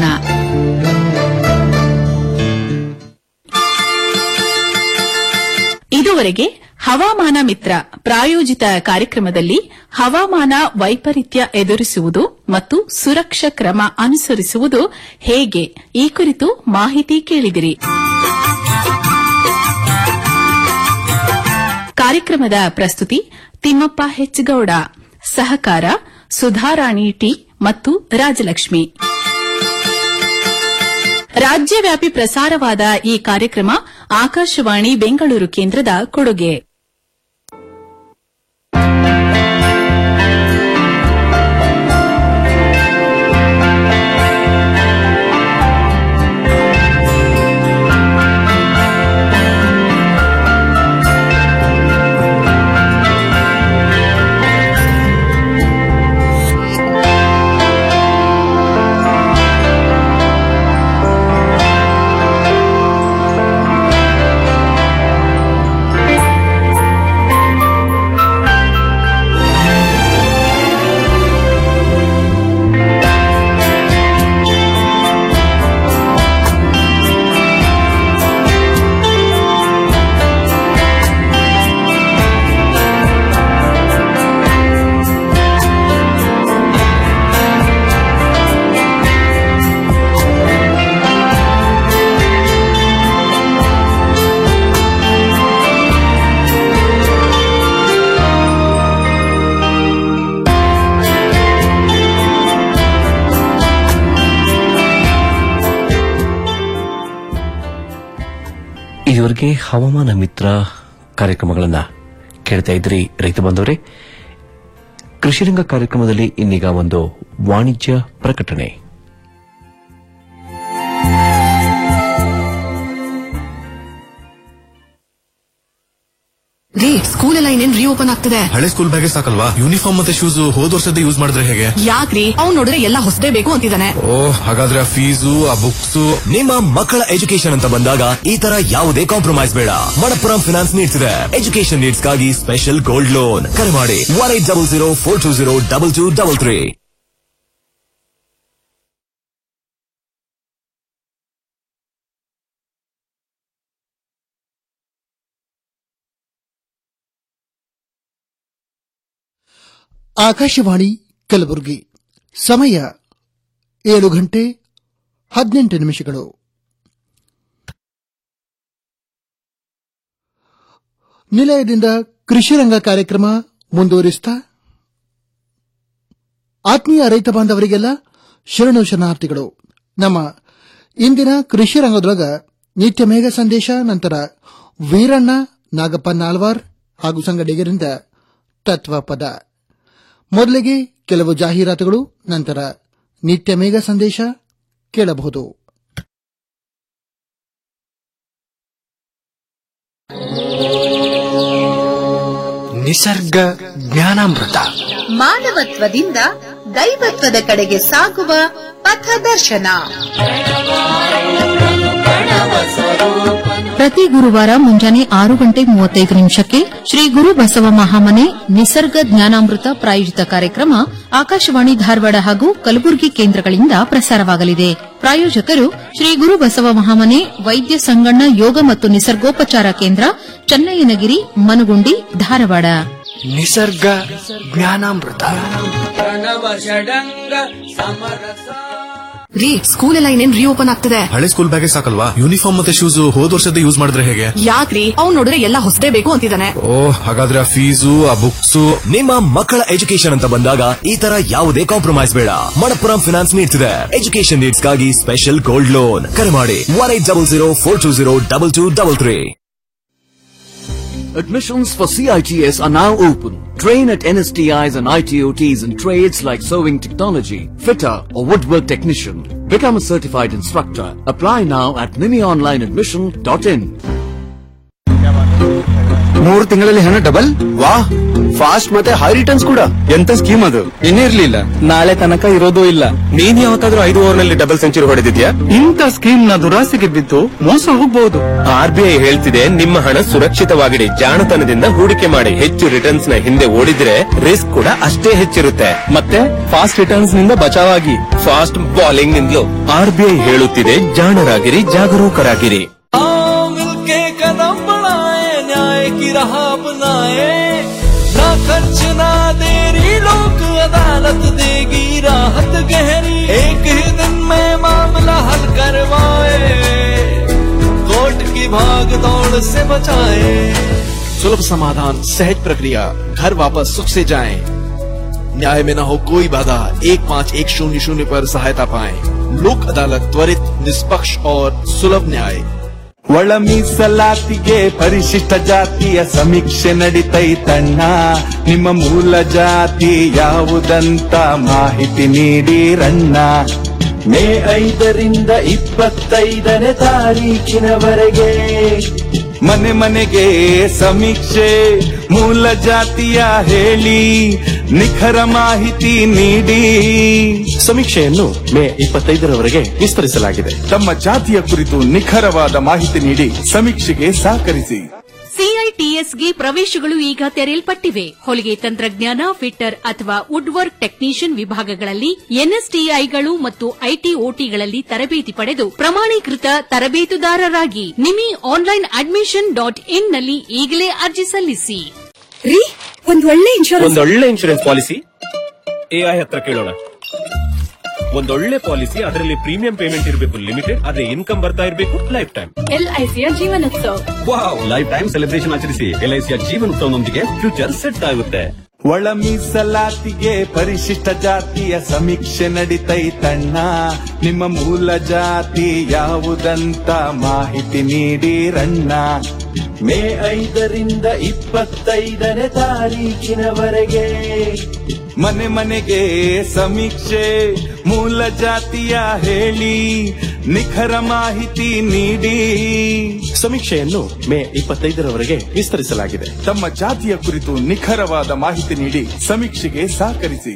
ಇದುವರೆಗೆ ಹವಾಮಾನ ಮಿತ್ರ ಪ್ರಾಯೋಜಿತ ಕಾರ್ಯಕ್ರಮದಲ್ಲಿ ಹವಾಮಾನ ವೈಪರೀತ್ಯ ಎದುರಿಸುವುದು ಮತ್ತು ಸುರಕ್ಷಾ ಕ್ರಮ ಅನುಸರಿಸುವುದು ಹೇಗೆ ಈ ಕುರಿತು ಮಾಹಿತಿ ಕೇಳಿದಿರಿ ಕಾರ್ಯಕ್ರಮದ ಪ್ರಸ್ತುತಿ ತಿಮ್ಮಪ್ಪ ಹೆಚ್ಗೌಡ ಸಹಕಾರ ಸುಧಾರಾಣಿ ಟಿ ಮತ್ತು ರಾಜಲಕ್ಷ್ಮಿ ರಾಜ್ಯವ್ಯಾಪಿ ಪ್ರಸಾರವಾದ ಈ ಕಾರ್ಯಕ್ರಮ ಆಕಾಶವಾಣಿ ಬೆಂಗಳೂರು ಕೇಂದ್ರದ ಕೊಡುಗೆ ಇದುವರೆಗೆ ಹವಾಮಾನ ಮಿತ್ರ ಕಾರ್ಯಕ್ರಮಗಳನ್ನ ಕೇಳ್ತಾ ಇದ್ರಿ ರೈತ ಬಂದವರೇ ಕೃಷಿರಂಗ ಕಾರ್ಯಕ್ರಮದಲ್ಲಿ ಇನ್ನೀಗ ಒಂದು ವಾಣಿಜ್ಯ ಪ್ರಕಟಣೆ ರೀ ಸ್ಕೂಲ್ ಎಲ್ಲ ಇನ್ನೇನ್ ರೀಓಪನ್ ಆಗ್ತದೆ ಹಳೆ ಸ್ಕೂಲ್ ಬ್ಯಾಗೇ ಸಾಕಲ್ವಾ ಯೂನಿಫಾರ್ಮ್ ಮತ್ತೆ ಶೂಸ್ ಹೋದ್ ವರ್ಷದ ಯೂಸ್ ಮಾಡಿದ್ರೆ ಹೇಗೆ ಯಾಕ್ರಿ ಅವ್ನ್ ನೋಡಿದ್ರೆ ಎಲ್ಲ ಹೊಸದೇ ಬೇಕು ಅಂತಿದ್ದಾನೆ ಓ ಹಾಗಾದ್ರೆ ಆ ಫೀಸು ಆ ಬುಕ್ಸ್ ನಿಮ್ಮ ಮಕ್ಕಳ ಎಜುಕೇಶನ್ ಅಂತ ಬಂದಾಗ ಈ ತರ ಯಾವುದೇ ಕಾಂಪ್ರಮೈಸ್ ಬೇಡ ಮಣಪ್ಪುರಂ ಫಿನಾನ್ಸ್ ನೀಡ್ಸ್ ಇದೆ ಎಜುಕೇಶನ್ ನೀಡ್ಸ್ ಗಾಗಿ ಸ್ಪೆಷಲ್ ಗೋಲ್ಡ್ ಲೋನ್ ಕರೆ ಮಾಡಿ one eight double zero four two zero double two double three Akashvani Kalaburagi ಸಮಯ ಏಳು ಗಂಟೆ ಹದಿನೆಂಟು ನಿಮಿಷಗಳು ನಿಲಯದಿಂದ ಕೃಷಿರಂಗ ಕಾರ್ಯಕ್ರಮ ಮುಂದುವರಿಸ್ತಾ ಆತ್ಮೀಯ ರೈತ ಬಾಂಧವರಿಗೆಲ್ಲ ಶರಣು ಶರಣಾರ್ಥಿಗಳು ನಮ್ಮ ಇಂದಿನ ಕೃಷಿ ರಂಗದೊಳಗ ನಿತ್ಯ ಮೇಘ ಸಂದೇಶ ನಂತರ ವೀರಣ್ಣ ನಾಗಪ್ಪ ನಾಲ್ವಾರ್ ಹಾಗೂ ಸಂಗಡಿಗರಿಂದ ತತ್ವ ಪದ ಮೊದಲಿಗೆ ಕೆಲವು ಜಾಹೀರಾತುಗಳು ನಂತರ ನಿತ್ಯ ಮೇಘ ಸಂದೇಶ ಕೇಳಬಹುದು ನಿಸರ್ಗ ಜ್ಞಾನಾಮೃತ ಮಾನವತ್ವದಿಂದ ದೈವತ್ವದ ಕಡೆಗೆ ಸಾಗುವ ಪಥದರ್ಶನ ಪ್ರತಿ ಗುರುವಾರ ಮುಂಜಾನೆ ಆರು ಗಂಟೆ ಮೂವತ್ತೈದು ನಿಮಿಷಕ್ಕೆ ಶ್ರೀ ಗುರು ಬಸವ ಮಹಾಮನೆ ನಿಸರ್ಗ ಜ್ಞಾನಾಮೃತ ಪ್ರಾಯೋಜಿತ ಕಾರ್ಯಕ್ರಮ ಆಕಾಶವಾಣಿ ಧಾರವಾಡ ಹಾಗೂ ಕಲಬುರಗಿ ಕೇಂದ್ರಗಳಿಂದ ಪ್ರಸಾರವಾಗಲಿದೆ ಪ್ರಾಯೋಜಕರು ಶ್ರೀ ಗುರು ಬಸವ ಮಹಾಮನೆ ವೈದ್ಯ ಸಂಗಣ್ಣ ಯೋಗ ಮತ್ತು ನಿಸರ್ಗೋಪಚಾರ ಕೇಂದ್ರ ಚನ್ನಯ್ಯನಗಿರಿ ಮನುಗುಂಡಿ ಧಾರವಾಡ ನಿಸರ್ಗ ಜ್ಞಾನಾಮೃತ ರೀ ಸ್ಕೂಲ್ ಎಲ್ಲ ಇನ್ನೇನ್ ರೀಓಪನ್ ಆಗ್ತದೆ ಹಳೆ ಸ್ಕೂಲ್ ಬ್ಯಾಗೇ ಸಾಕಲ್ವಾ ಯೂನಿಫಾರ್ಮ್ ಮತ್ತೆ ಶೂಸ್ ಹೋದ್ ವರ್ಷದ ಯೂಸ್ ಮಾಡಿದ್ರೆ ಹೇಗೆ ಯಾಕ್ರಿ ಅವ್ನ್ ನೋಡಿದ್ರೆ ಎಲ್ಲ ಹೊಸದೇ ಬೇಕು ಅಂತಿದ್ದಾನೆ ಓ ಹಾಗಾದ್ರೆ ಆ ಫೀಸು ಆ ಬುಕ್ಸ್ ನಿಮ್ಮ ಮಕ್ಕಳ ಎಜುಕೇಶನ್ ಅಂತ ಬಂದಾಗ ಈ ತರ ಯಾವುದೇ ಕಾಂಪ್ರಮೈಸ್ ಬೇಡ ಮಣಪ್ಪುರಂ ಫಿನಾನ್ಸ್ ನೀಡ್ತಿದೆ ಎಜುಕೇಶನ್ ನೀಡ್ಸ್ಗಾಗಿ ಸ್ಪೆಷಲ್ ಗೋಲ್ಡ್ ಲೋನ್ ಕರೆ ಮಾಡಿ one eight double zero four two zero double two double three Admissions for CITS are now open. Train at NSTIs and ITOTs in trades like sewing technology, fitter or woodwork technician. Become a certified instructor. Apply now at miniOnlineAdmission.in. ಮೂರು ತಿಂಗಳಲ್ಲಿ ಹಣ double ವಾ fast ಮತ್ತೆ high returns ಕೂಡ ಎಂತ scheme ಅದು ಇನ್ನಿರ್ಲಿಲ್ಲ ನಾಳೆ ತನಕ ಇರೋದು ಇಲ್ಲ ನೀನ್ ಯಾವತ್ತಾದ್ರೂ ಐದು ಓವರ್ ನಲ್ಲಿ ಡಬಲ್ ಸೆಂಚುರಿ ಹೊಡೆದಿದ್ಯಾ ಇಂಥ ಸ್ಕೀಮ್ ನ ದುರಾಸೆಗೆ ಬಿದ್ದು ಮೋಸ ಹೋಗಬಹುದು ಆರ್ ಬಿ ಐ ಹೇಳ್ತಿದೆ ನಿಮ್ಮ ಹಣ ಸುರಕ್ಷಿತವಾಗಿಡಿ ಜಾಣತನದಿಂದ ಹೂಡಿಕೆ ಮಾಡಿ ಹೆಚ್ಚು ರಿಟರ್ನ್ಸ್ ನ ಹಿಂದೆ ಓಡಿದ್ರೆ ರಿಸ್ಕ್ ಕೂಡ ಅಷ್ಟೇ ಹೆಚ್ಚಿರುತ್ತೆ ಮತ್ತೆ ಫಾಸ್ಟ್ ರಿಟರ್ನ್ಸ್ ನಿಂದ ಬಚಾವಾಗಿ ಫಾಸ್ಟ್ ಬಾಲಿಂಗ್ ನಿಂದಲೂ ಆರ್ ಬಿ ಐ ಹೇಳುತ್ತಿದೆ ಜಾಣರಾಗಿರಿ ಜಾಗರೂಕರಾಗಿರಿ मिलके कदम बढ़ाए न्याय की राह अपनाए ना खर्च ना देरी लोक अदालत देगी राहत गहरी एक ही दिन में मामला हल करवाए कोर्ट की भाग दौड़ से बचाए सुलभ समाधान सहज प्रक्रिया घर वापस सुख से जाएं। न्याय में न हो कोई बाधा एक पाँच एक शून्य शून्य पर सहायता पाएं। लोक अदालत त्वरित निष्पक्ष और सुलभ न्याय ಒಳ ಮೀಸಲಾತಿಗೆ ಪರಿಶಿಷ್ಟ ಜಾತಿಯ ಸಮೀಕ್ಷೆ ನಡಿತೈತಣ್ಣ ನಿಮ್ಮ ಮೂಲ ಜಾತಿ ಯಾವುದಂತ ಮಾಹಿತಿ ನೀಡಿರಣ್ಣ ಮೇ ಐದರಿಂದ ಇಪ್ಪತ್ತೈದನೇ ತಾರೀಕಿನವರೆಗೆ ಮನೆ ಮನೆಗೆ ಸಮೀಕ್ಷೆ ಮೂಲ ಜಾತಿಯ ಹೇಳಿ ನಿಖರ ಮಾಹಿತಿ ನೀಡಿ ಸಮೀಕ್ಷೆಯನ್ನು ಮೇ ಇಪ್ಪತ್ತೈದರವರೆಗೆ ವಿಸ್ತರಿಸಲಾಗಿದೆ ತಮ್ಮ ಜಾತಿಯ ಕುರಿತು ನಿಖರವಾದ ಮಾಹಿತಿ ನೀಡಿ ಸಮೀಕ್ಷೆಗೆ ಸಹಕರಿಸಿ ಸಿಐಟಿಎಸ್ಗೆ ಪ್ರವೇಶಗಳು ಈಗ ತೆರೆಯಲ್ಪಟ್ಟಿವೆ ಹೊಲಿಗೆ ತಂತ್ರಜ್ಞಾನ ಫಿಟ್ಟರ್ ಅಥವಾ ವುಡ್ ವರ್ಕ್ ಟೆಕ್ನಿಷಿಯನ್ ವಿಭಾಗಗಳಲ್ಲಿ ಎನ್ಎಸ್ಟಿಐಗಳು ಮತ್ತು ಐಟಿ ಓಟಿಗಳಲ್ಲಿ ತರಬೇತಿ ಪಡೆದು ಪ್ರಮಾಣೀಕೃತ ತರಬೇತುದಾರರಾಗಿ ನಿಮಿ ಆನ್ಲೈನ್ ಅಡ್ಮಿಷನ್ ಡಾಟ್ ಇನ್ ನಲ್ಲಿ ಈಗಲೇ ಅರ್ಜಿ ಸಲ್ಲಿಸಿ ರೀ ಒಂದ್ ಒಳ್ಳೆ ಇನ್ಶೂರೆನ್ಸ್ ಒಂದೊಳ್ಳೆ ಇನ್ಶೂರೆನ್ಸ್ ಪಾಲಿಸಿ ಎಐ ಹತ್ರ ಕೇಳೋಣ ಒಂದೊಳ್ಳೆ ಪಾಲಿಸಿ ಅದರಲ್ಲಿ ಪ್ರೀಮಿಯಂ ಪೇಮೆಂಟ್ ಇರಬೇಕು ಲಿಮಿಟೆಡ್ ಆದ್ರೆ ಇನ್ಕಮ್ ಬರ್ತಾ ಇರಬೇಕು ಲೈಫ್ ಟೈಮ್ ಎಲ್ಐಸಿಯ ಜೀವನೋತ್ಸವ ವಾವ್ ಲೈಫ್ ಟೈಮ್ ಸೆಲೆಬ್ರೇಷನ್ ಆಚರಿಸಿ ಎಲ್ಐಸಿಯ ಜೀವನೋತ್ಸವದೊಂದಿಗೆ ಫ್ಯೂಚರ್ ಸೆಟ್ ಆಗುತ್ತೆ ಒಳ ಮೀಸಲಾತಿಗೆ ಪರಿಶಿಷ್ಟ ಜಾತಿಯ ಸಮೀಕ್ಷೆ ನಡಿತೈತಣ್ಣ ನಿಮ್ಮ ಮೂಲ ಜಾತಿ ಯಾವುದಂತ ಮಾಹಿತಿ ನೀಡಿರಣ್ಣ ಮೇ ಐದರಿಂದ ಇಪ್ಪತ್ತೈದನೇ ತಾರೀಕಿನವರೆಗೆ ಮನೆ ಮನೆಗೆ ಸಮೀಕ್ಷೆ ಮೂಲ ಜಾತಿಯ ಹೇಳಿ ನಿಖರ ಮಾಹಿತಿ ನೀಡಿ ಸಮೀಕ್ಷೆಯನ್ನು ಮೇ ಇಪ್ಪತ್ತೈದರವರೆಗೆ ವಿಸ್ತರಿಸಲಾಗಿದೆ ತಮ್ಮ ಜಾತಿಯ ಕುರಿತು ನಿಖರವಾದ ಮಾಹಿತಿ ನೀಡಿ ಸಮೀಕ್ಷೆಗೆ ಸಹಕರಿಸಿ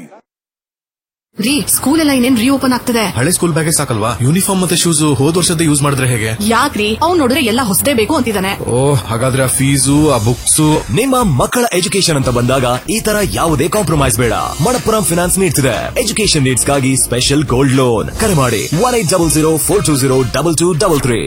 ರೀ ಸ್ಕೂಲ್ ಎಲ್ಲ ಇನ್ನೇನ್ ರೀಓಪನ್ ಆಗ್ತದೆ ಹಳೆ ಸ್ಕೂಲ್ ಬ್ಯಾಗೇ ಸಾಕಲ್ವಾ ಯೂನಿಫಾರ್ಮ್ ಮತ್ತೆ ಶೂಸ್ ಹೋದ್ ವರ್ಷದ ಯೂಸ್ ಮಾಡಿದ್ರೆ ಹೇಗೆ ಯಾಕ್ರಿ ಅವ್ನ್ ನೋಡಿದ್ರೆ ಎಲ್ಲ ಹೊಸದೇ ಬೇಕು ಅಂತಿದ್ದಾನೆ ಓ ಹಾಗಾದ್ರೆ ಆ ಫೀಸು ಆ ಬುಕ್ಸ್ ನಿಮ್ಮ ಮಕ್ಕಳ ಎಜುಕೇಶನ್ ಅಂತ ಬಂದಾಗ ಈ ತರ ಯಾವುದೇ ಕಾಂಪ್ರಮೈಸ್ ಬೇಡ ಮಣಪ್ಪುರಂ ಫಿನಾನ್ಸ್ ನೀಡ್ತಿದೆ ಎಜುಕೇಶನ್ ನೀಡ್ಸ್ಗಾಗಿ ಸ್ಪೆಷಲ್ ಗೋಲ್ಡ್ ಲೋನ್ ಕರೆ ಮಾಡಿ one eight double zero four two zero double two double three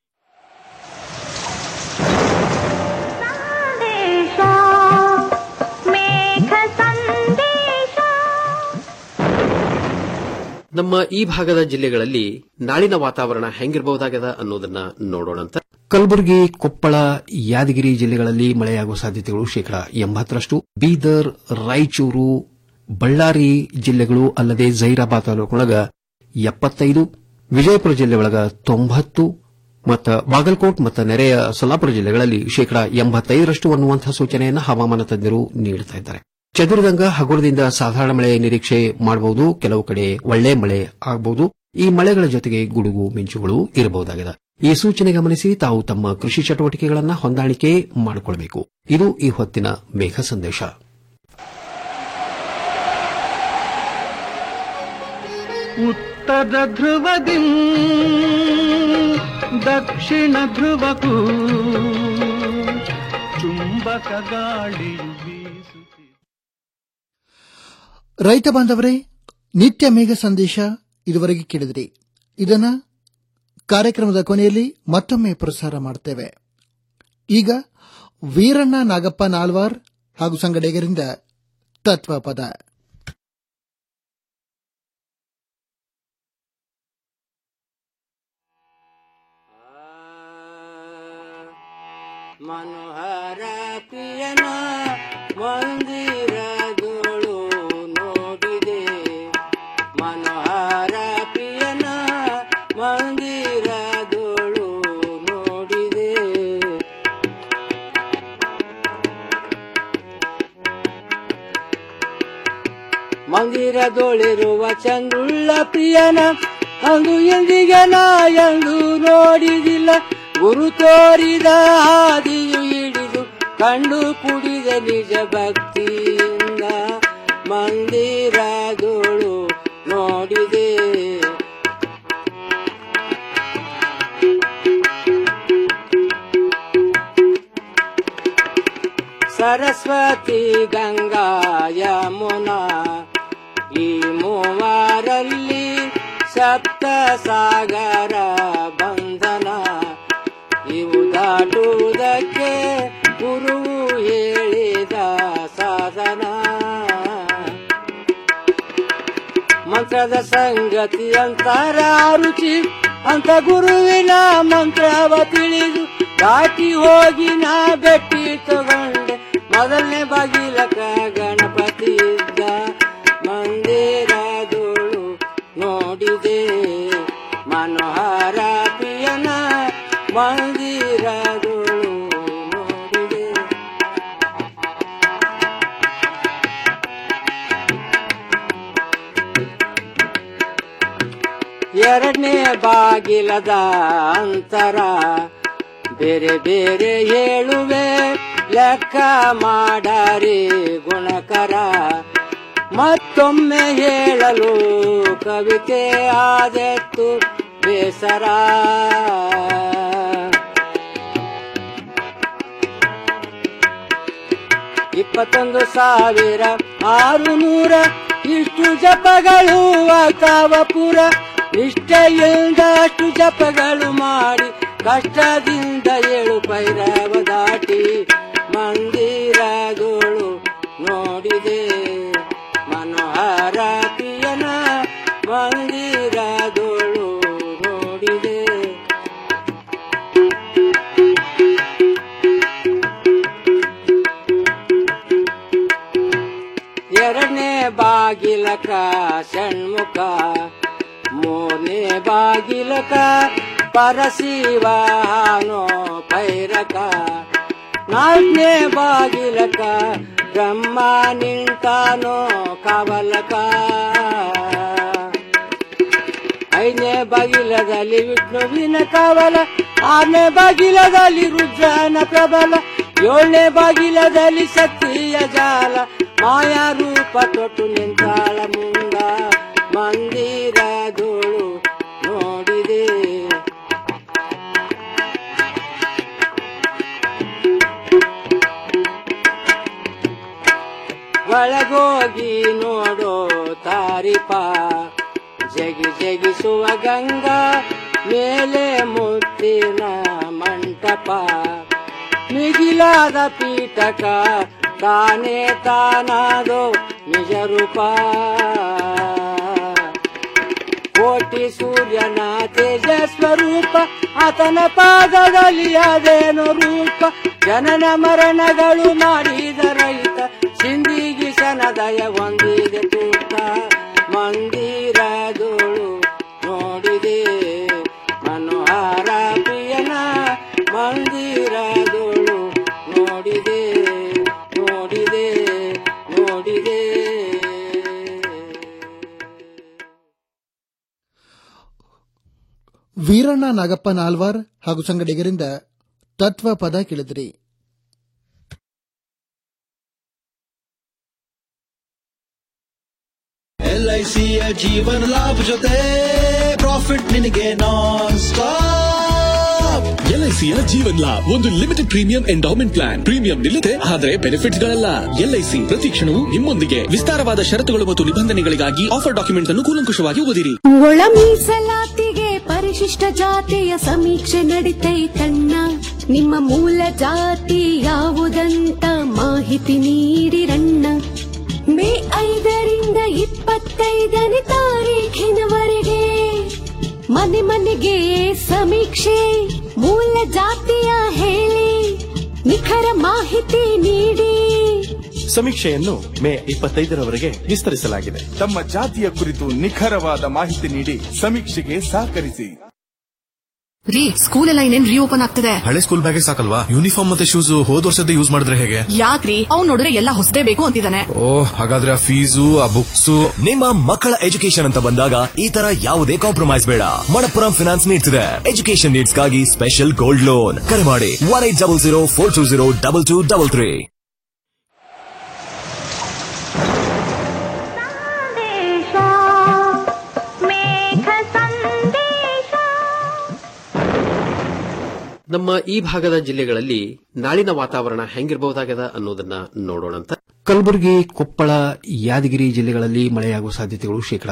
ನಮ್ಮ ಈ ಭಾಗದ ಜಿಲ್ಲೆಗಳಲ್ಲಿ ನಾಳಿನ ವಾತಾವರಣ ಹೆಂಗಿರಬಹುದಾಗದ ಅನ್ನೋದನ್ನ ನೋಡೋಣಂತ ಕಲಬುರಗಿ ಕೊಪ್ಪಳ ಯಾದಗಿರಿ ಜಿಲ್ಲೆಗಳಲ್ಲಿ ಮಳೆಯಾಗುವ ಸಾಧ್ಯತೆಗಳು ಶೇಕಡಾ ಎಂಬತ್ತರಷ್ಟು ಬೀದರ್ ರಾಯಚೂರು ಬಳ್ಳಾರಿ ಜಿಲ್ಲೆಗಳು ಅಲ್ಲದೆ ಜೈರಾಬಾದ್ ತಾಲೂಕೊಳಗ ಎಪ್ಪತ್ತೈದು ವಿಜಯಪುರ ಜಿಲ್ಲೆ ಒಳಗ ತೊಂಬತ್ತು ಮತ್ತು ಬಾಗಲಕೋಟ್ ಮತ್ತು ನೆರೆಯ ಸೊಲ್ಲಾಪುರ ಜಿಲ್ಲೆಗಳಲ್ಲಿ ಶೇಕಡಾ ಎಂಬತ್ತೈದರಷ್ಟು ಅನ್ನುವಂತಹ ಸೂಚನೆಯನ್ನು ಹವಾಮಾನ ತಜ್ಞರು ನೀಡುತ್ತಾ ಇದ್ದಾರೆ ಚದುರಿದಂಗ ಹಗುರದಿಂದ ಸಾಧಾರಣ ಮಳೆ ನಿರೀಕ್ಷೆ ಮಾಡಬಹುದು ಕೆಲವು ಕಡೆ ಒಳ್ಳೆ ಮಳೆ ಆಗಬಹುದು ಈ ಮಳೆಗಳ ಜೊತೆಗೆ ಗುಡುಗು ಮಿಂಚುಗಳು ಇರಬಹುದಾಗಿದೆ ಈ ಸೂಚನೆ ಗಮನಿಸಿ ತಾವು ತಮ್ಮ ಕೃಷಿ ಚಟುವಟಿಕೆಗಳನ್ನು ಹೊಂದಾಣಿಕೆ ಮಾಡಿಕೊಳ್ಳಬೇಕು ಇದು ಈ ಹೊತ್ತಿನ ಮೇಘ ಸಂದೇಶ ಉತ್ತರ ಧ್ರುವದಿ ದಕ್ಷಿಣ ಧ್ರುವಕ್ಕೂ ಚುಂಬಕ ಗಾಳಿಯು ಬೀಸುತ್ತಿದೆ ರೈತ ಬಾಂಧವರೇ ನಿತ್ಯ ಮೇಘ ಸಂದೇಶ ಇದುವರೆಗೆ ಕೇಳಿದ್ರಿ ಇದನ್ನ ಕಾರ್ಯಕ್ರಮದ ಕೊನೆಯಲ್ಲಿ ಮತ್ತೊಮ್ಮೆ ಪ್ರಸಾರ ಮಾಡ್ತೇವೆ ಈಗ ವೀರಣ್ಣ ನಾಗಪ್ಪ ನಾಲ್ವಾರ್ ಹಾಗೂ ಸಂಗಡಿಗರಿಂದ ತತ್ವಪದ ಮನೋಹರ ಪ್ರಿಯನ ಮಂದಿರದೋಳು ನೋಡಿದೆ ಮನೋಹರ ಪ್ರಿಯನ ಮಂದಿರದೋಳು ನೋಡಿದೆ ಮಂದಿರದೊಳಿರುವ ಚಂದುಳ್ಳ ಪ್ರಿಯನ ಅಂದು ಎಂದಿಗೆ ನಾ ಎಂದು ನೋಡಿದಿಲ್ಲ ಗುರು ತೋರಿದ ಹಾದಿಯು ಹಿಡಿದು ಕಂಡು ಕುಡಿದ ನಿಜ ಭಕ್ತಿಯಿಂದ ಮಂದಿರದೋಳು ನೋಡಿದೆ ಸರಸ್ವತಿ ಗಂಗಾ ಯಮುನಾ ಈ ಮೂವರಲ್ಲಿ ಸಪ್ತ ಸಾಗರ ಬಂಧನ ಇವು ದಾಟುವುದಕ್ಕೆ ಗುರುವು ಹೇಳಿದ ಸಾಧನ ಮಂತ್ರದ ಸಂಗತಿ ಅಂತರ ರುಚಿ ಅಂತ ಗುರುವಿನ ಮಂತ್ರವ ತಿಳಿದು ದಾಟಿ ಹೋಗಿ ನಾ ಬೆಟ್ಟಿ ತಗೊಂಡೆ ಮೊದಲನೇ ಬಾಗಿಲಕ ಗಣಪತಿ ಇದ್ದ ಮಂದಿರದೋಳು ನೋಡಿದೆ ಮನೋಹರ ಪ್ರಿಯನ ಮಂದಿರದೋಳು ನೋಡಿದೆ ಎರಡನೇ ಬಾಗಿಲದ ಅಂತರ ಬೇರೆ ಬೇರೆ ಹೇಳುವೆ ಲೆಕ್ಕ ಮಾಡಾರಿ ಗುಣಕರ ಮತ್ತೊಮ್ಮೆ ಹೇಳಲು ಕವಿತೆ ಆದೆತ್ತು ಬೇಸರ ಇಪ್ಪತ್ತೊಂದು ಸಾವಿರ ಆರು ನೂರ ಇಷ್ಟು ಜಪಗಳು ಕಾವಪುರ ನಿಷ್ಠೆಯಿಂದ ಅಷ್ಟು ಜಪಗಳು ಮಾಡಿ ಕಷ್ಟದಿಂದ ಏಳು ಪೈರವ ದಾಟಿ ಮಂದಿರಗಳು ನೋಡಿದೆ ಮನೋಹರ ಪ್ರಿಯನ ಮಂದಿರದೋಳು ನೋಡಿದೆ ಎರಡನೇ ಬಾಗಿಲಕ ಷಣ್ಮುಖ ಮೂರನೇ ಬಾಗಿಲಕ ಪರಶಿವಾನೋ ಭೈರಕ ನಾಲ್ಕನೇ ಬಾಗಿಲಕ ಬ್ರಹ್ಮ ನಿಂತಾನೋ ಕವಲಕ ಐದನೇ ಬಾಗಿಲದಲ್ಲಿ ವಿಷ್ಣುವಿನ ಕವಲ ಆರನೇ ಬಾಗಿಲದಲ್ಲಿ ರುದ್ರನ ಪ್ರಬಲ ಏಳನೇ ಬಾಗಿಲದಲ್ಲಿ ಶಕ್ತಿಯ ಜಾಲ ಮಾಯಾ ರೂಪ ತೊಟ್ಟು ನಿಂತಾಳ ಮುಂದ ಮಂದಿರದೋಳು ನೋಡಿದೆ ಒಳಗೋಗಿ ನೋಡೋ ತಾರಿಪ ಜಗಿ ಜಗಿಸುವ ಗಂಗಾ ಮೇಲೆ ಮುತ್ತಿನ ಮಂಟಪ ಮಿಗಿಲಾದ ಪೀಠಕ ತಾನೇ ತಾನಾದೋ ನಿಜ ರೂಪ ಕೋಟಿ ಸೂರ್ಯನ ತೇಜ ಸ್ವರೂಪ ಆತನ ಪಾದದಲ್ಲಿ ಅದೇನು ರೂಪ ಜನನ ಮರಣಗಳು ಮಾಡಿದ ರೈತ ಸಿಂದಿಗಿ ಸನದಯ ಹೊಂದಿದೆ ತೂಕ ಮಂದಿರದೋಳು ನೋಡಿದೆ ಮನೋಹರ ಪ್ರಿಯನ ಮಂದಿರದೋಳು ನೋಡಿದೆ ನೋಡಿದೆ ನೋಡಿದೆ ವೀರಣ್ಣ ನಾಗಪ್ಪ ನಾಲ್ವಾರ್ ಹಾಗೂ ಸಂಗಡಿಗರಿಂದ ತತ್ವ ಪದ ಕೇಳಿದ್ರಿ ಎಲ್ಐಸಿಯ ಜೀವನ ಲಾಭ ಜೊತೆ ಪ್ರಾಫಿಟ್ ನಿನಗೆ ನಾನ್ ಸ್ಟಾಪ್ ಎಲ್ಐಸಿಯ ಜೀವನ್ ಲಾಭ್ ಒಂದು limited premium endowment plan premium ನಿಲ್ಲದೆ ಆದರೆ ಬೆನಿಫಿಟ್ಸ್ ಗಳಲ್ಲ ಎಲ್ಐಸಿ ಪ್ರತಿ ಕ್ಷಣವೂ ನಿಮ್ಮೊಂದಿಗೆ ವಿಸ್ತಾರವಾದ ಷರತ್ತುಗಳು ಮತ್ತು ನಿಬಂಧನೆಗಳಿಗಾಗಿ ಆಫರ್ ಡಾಕ್ಯುಮೆಂಟ್ ಅನ್ನು ಕೂಲಂಕುಷವಾಗಿ ಓದಿರಿ ಒಳ ಮೀಸಲಾತಿಗೆ ಪರಿಶಿಷ್ಟ ಜಾತಿಯ ಸಮೀಕ್ಷೆ ನಡಿತೈತಣ್ಣ ನಿಮ್ಮ ಮೂಲ ಜಾತಿ ಯಾವುದಂತ ಮಾಹಿತಿ ನೀಡಿರಣ್ಣ ಮೇ ಐದರಿಂದ ಇಪ್ಪತ್ತೈದನೇ ತಾರೀಖಿನವರೆಗೆ ಮನೆ ಮನೆಗೆ ಸಮೀಕ್ಷೆ ಮೂಲ ಜಾತಿಯ ಹೇಳಿ ನಿಖರ ಮಾಹಿತಿ ನೀಡಿ ಸಮೀಕ್ಷೆಯನ್ನು ಮೇ ಇಪ್ಪತ್ತೈದರವರೆಗೆ ವಿಸ್ತರಿಸಲಾಗಿದೆ ತಮ್ಮ ಜಾತಿಯ ಕುರಿತು ನಿಖರವಾದ ಮಾಹಿತಿ ನೀಡಿ ಸಮೀಕ್ಷೆಗೆ ಸಹಕರಿಸಿ ರೀ ಸ್ಕೂಲ್ ಎಲ್ಲ ಇನ್ನೇನ್ ರೀಓಪನ್ ಆಗ್ತದೆ ಹಳೆ ಸ್ಕೂಲ್ ಬ್ಯಾಗೇ ಸಾಕಲ್ವಾ ಯೂನಿಫಾರ್ಮ್ ಮತ್ತೆ ಶೂಸ್ ಹೋದ್ ವರ್ಷದ ಯೂಸ್ ಮಾಡಿದ್ರೆ ಹೇಗೆ ಯಾಕ್ರಿ ಅವ್ನ್ ನೋಡಿದ್ರೆ ಎಲ್ಲ ಹೊಸದೇ ಬೇಕು ಅಂತಿದ್ದಾನೆ ಓ ಹಾಗಾದ್ರೆ ಆ ಫೀಸು ಆ ಬುಕ್ಸ್ ನಿಮ್ಮ ಮಕ್ಕಳ ಎಜುಕೇಶನ್ ಅಂತ ಬಂದಾಗ ಈ ತರ ಯಾವುದೇ ಕಾಂಪ್ರಮೈಸ್ ಬೇಡ ಮಣಪ್ಪುರಂ ಫಿನಾನ್ಸ್ ನೀಡ್ತಿದೆ ಎಜುಕೇಶನ್ ನೀಡ್ಸ್ಗಾಗಿ ಸ್ಪೆಷಲ್ ಗೋಲ್ಡ್ ಲೋನ್ ಕರೆ ಮಾಡಿ one eight double zero four two zero double two double three ನಮ್ಮ ಈ ಭಾಗದ ಜಿಲ್ಲೆಗಳಲ್ಲಿ ನಾಳಿನ ವಾತಾವರಣ ಹೆಂಗಿರಬಹುದಾಗದ ಅನ್ನೋದನ್ನ ನೋಡೋಣಂತ ಕಲಬುರಗಿ ಕೊಪ್ಪಳ ಯಾದಗಿರಿ ಜಿಲ್ಲೆಗಳಲ್ಲಿ ಮಳೆಯಾಗುವ ಸಾಧ್ಯತೆಗಳು ಶೇಕಡ